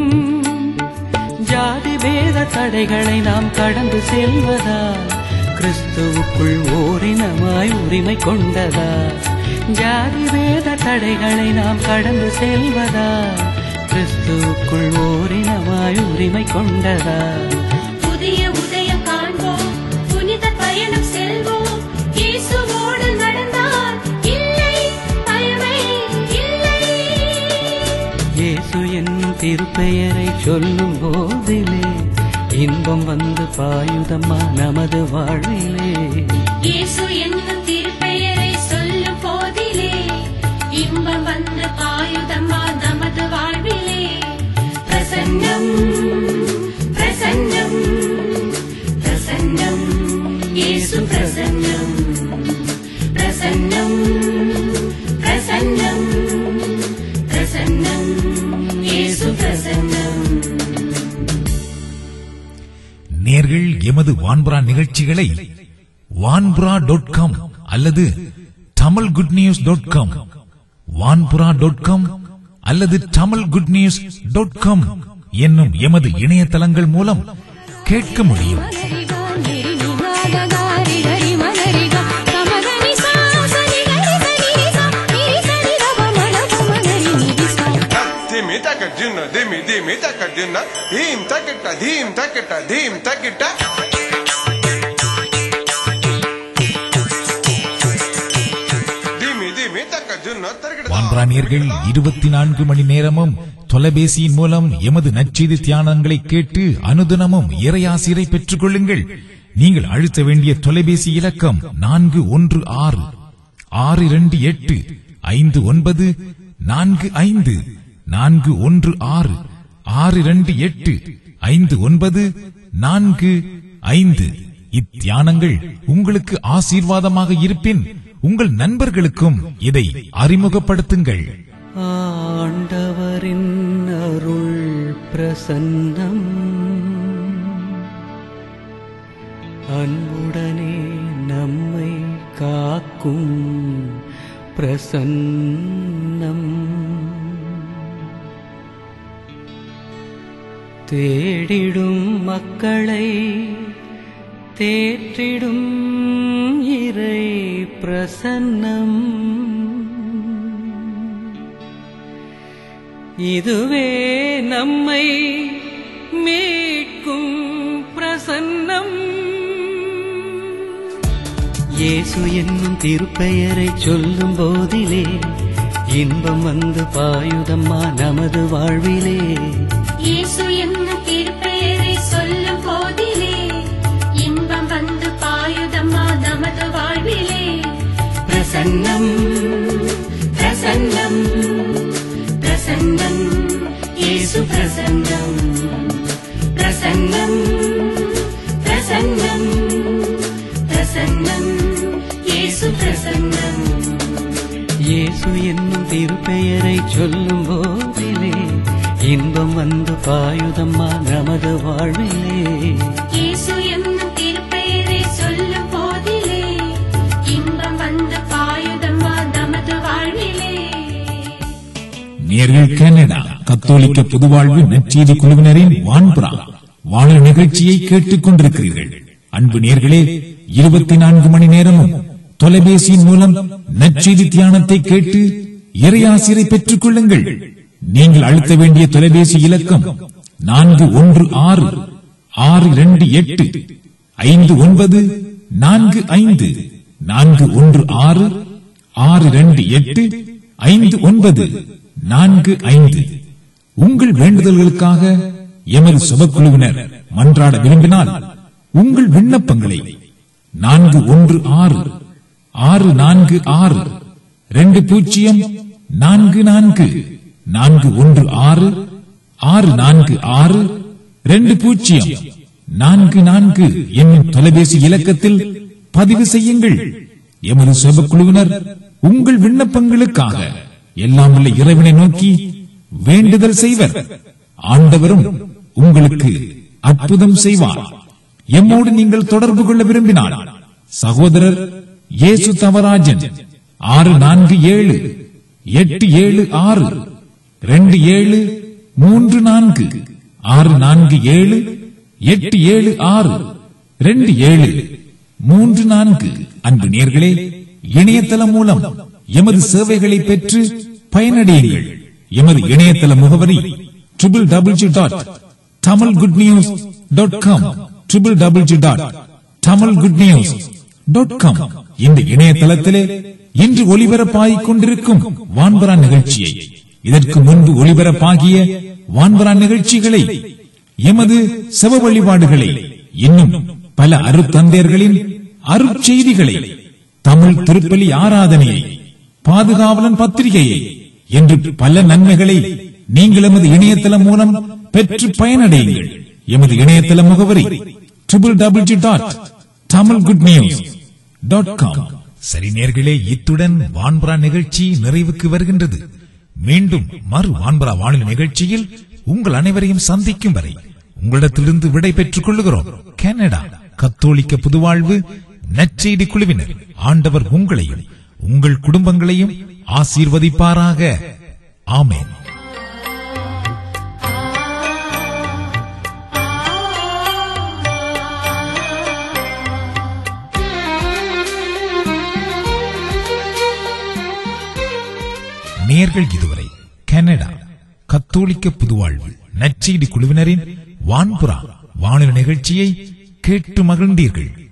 ஜாதி பேத தடைகளை நாம் கடந்து செல்வதால் கிறிஸ்துவுக்குள் ஓரினமாய் உரிமை கொண்டதா ஜாதி வேத தடைகளை நாம் கடந்து செல்வதால் கிறிஸ்துவுக்குள் ஓரினமாய் உரிமை கொண்டதா புதிய உதயம் காண்போம் புனித பயணம் செல்வோம் இயேசுவோடு நடந்தால் இல்லை பயமே இல்லை இயேசு என்னும் திருப்பெயரை சொல்லும் போதிலே இன்பம் வந்து பாயுதம்மா நமது வாழ்விலே இயேசு என்னும் திருப்பெயரை சொல்லும் போதிலே இன்பம் வந்து பாயுதம்மா நமது வாழ்விலே பிரசன்னம் பிரசன்னம் பிரசன்னம் இயேசு பிரசன்னம் பிரசன்னம் பிரசன்னம் பிரசன்னம் இயேசு பிரசன்னம் நேர்கள் எமது வான்புரா நிகழ்ச்சிகளை வான்புரா டாட் காம் அல்லது Tamil good news dot com வான்புரா டாட் காம் அல்லது Tamil good news dot com என்னும் எமது இணையதளங்கள் மூலம் கேட்க முடியும் Dimi taka dina, dimi dimi taka dina, dim takita, dim takita, dim takita. Dimi dimi taka dina, tarikita. வான்புராணியர்கள் இருபத்தி நான்கு மணி நேரமும் தொலைபேசியின் மூலம் எமது நற்செய்தி தியானங்களை கேட்டு அனுதினமும் இறையாசிரை பெற்றுக் கொள்ளுங்கள் நீங்கள் அழுத்த வேண்டிய தொலைபேசி இலக்கம் நான்கு ஒன்று ஆறு ஆறு இரண்டு எட்டு ஐந்து ஒன்பது நான்கு ஐந்து நான்கு ஒன்று ஆறு ஆறு இரண்டு எட்டு ஐந்து ஒன்பது நான்கு ஐந்து இத்தியானங்கள் உங்களுக்கு ஆசீர்வாதமாக இருப்பின் உங்கள் நண்பர்களுக்கும் இதை அறிமுகப்படுத்துங்கள் ஆண்டவரின் அருள் பிரசன்னம் அன்புடனே நம்மை காக்கும் பிரசன்னம் தேடிடும் மக்களை தேற்றிடும் இறை பிரசன்னம் இதுவே நம்மை மீட்கும் பிரசன்னம் இயேசு என்னும் திருப்பெயரை சொல்லும் போதிலே இன்பம் வந்து பாயுதம்மா நமது வாழ்விலே இயேசு என்னும் திருப்பெயரை சொல்லும் போதிலே இன்பம் வந்து பாயுதம்மா நமது வாழ்விலே பிரசன்னம் பிரசன்னம் பிரசன்னம் இயேசு பிரசன்னம் பிரசன்னம் பிரசன்னம் பிரசன்னம் இயேசு பிரசன்னம் இயேசு என்னும் திருப்பெயரை சொல்லும் போதிலே இன்பம் வந்து பாயுதம்மா நமது வாழ்விலே இயேசு என்னும் திருப்பெயரை சொல்லும் போதிலே இன்பம் வந்து பாயுதம்மா நமது வாழ்விலே நேர்கள் கனடா கத்தோலிக்க புதுவாழ்வு நற்செய்தி குழுவினரின் வான்புறா வானொலி நிகழ்ச்சியை கேட்டுக் கொண்டிருக்கிறீர்கள் அன்பு நேர்களே இருபத்தி நான்கு மணி நேரமும் தொலைபேசியின் மூலம் நற்செய்தி தியானத்தை கேட்டு இறையாசிரை பெற்றுக் கொள்ளுங்கள் நீங்கள் அழுத்த வேண்டிய தொலைபேசி இலக்கம் நான்கு ஒன்று ஆறு ஆறு இரண்டு எட்டு ஐந்து ஒன்பது நான்கு ஐந்து நான்கு ஒன்று ஆறு ஆறு இரண்டு எட்டு ஐந்து ஒன்பது நான்கு ஐந்து உங்கள் வேண்டுதல்களுக்காக எமது சுபக்குழுவினர் மன்றாட விரும்பினால் உங்கள் விண்ணப்பங்களை நான்கு ஒன்று ஆறு ஆறு நான்கு ஆறு ரெண்டு பூஜ்ஜியம் நான்கு நான்கு நான்கு ஒன்று ஆறு ஆறு நான்கு ஆறு ரெண்டு பூஜ்ஜியம் நான்கு நான்கு என்னும் தொலைபேசி இலக்கத்தில் பதிவு செய்யுங்கள் எமது சுபக்குழுவினர் உங்கள் விண்ணப்பங்களுக்காக எல்லாம் உள்ள இறைவனை நோக்கி வேண்டுதல் செய்வர் ஆண்டவரும் உங்களுக்கு அற்புதம் செய்வார் எம்மோடு நீங்கள் தொடர்பு கொள்ள விரும்பினால் சகோதரர் இயேசு தவராஜன் ஆறு நான்கு ஏழு எட்டு ஏழு ஆறு ரெண்டு ஏழு மூன்று நான்கு ஆறு நான்கு ஏழு எட்டு ஏழு ஆறு ரெண்டு ஏழு மூன்று நான்கு அன்பு நேர்களே இணையதளம் மூலம் எமது சேவைகளை பெற்று பயனடையுங்கள் எமது இணையதள முகவரி triple W dot Tamil good news dot com triple W dot Tamil good news dot com இந்த இணையதளத்திலே இன்று ஒலிபரப்பாகிக் கொண்டிருக்கும் வான்பரா நிகழ்ச்சியை இதற்கு முன்பு ஒலிபரப்பாகிய வான்பரா நிகழ்ச்சிகளை எமது செவ வழிபாடுகளை இன்னும் பல அருத்தந்தையர்களின் அருட்செய்திகளை தமிழ் திருப்பலி ஆராதனையை பாதுகாவலன் பத்திரிகையை என்று பல நன்மைகளை நீங்கள் எமது இணையதளம் மூலம் பெற்று பயனடையுங்கள் எமது இணையதள முகவரி triple W dot Tamil good news dot com சரி நேர்களே இத்துடன் வான்பரா நிகழ்ச்சி நிறைவுக்கு வருகின்றது மீண்டும் மறு வான்பரா வானொலி நிகழ்ச்சியில் உங்கள் அனைவரையும் சந்திக்கும் வரை உங்களிடத்திலிருந்து விடை பெற்றுக் கொள்ளுகிறோம் கனடா கத்தோலிக்க புதுவாழ்வு நற்செய்தி குழுவினர் ஆண்டவர் உங்களையும் உங்கள் குடும்பங்களையும் ஆசீர்வதிப்பாராக ஆமென் நேர்கள் இதுவரை கனடா கத்தோலிக்க புதுவாழ்வு நற்செய்தி குழுவினரின் வான்புறா வானொலி நிகழ்ச்சியை கேட்டு மகிழ்ந்தீர்கள்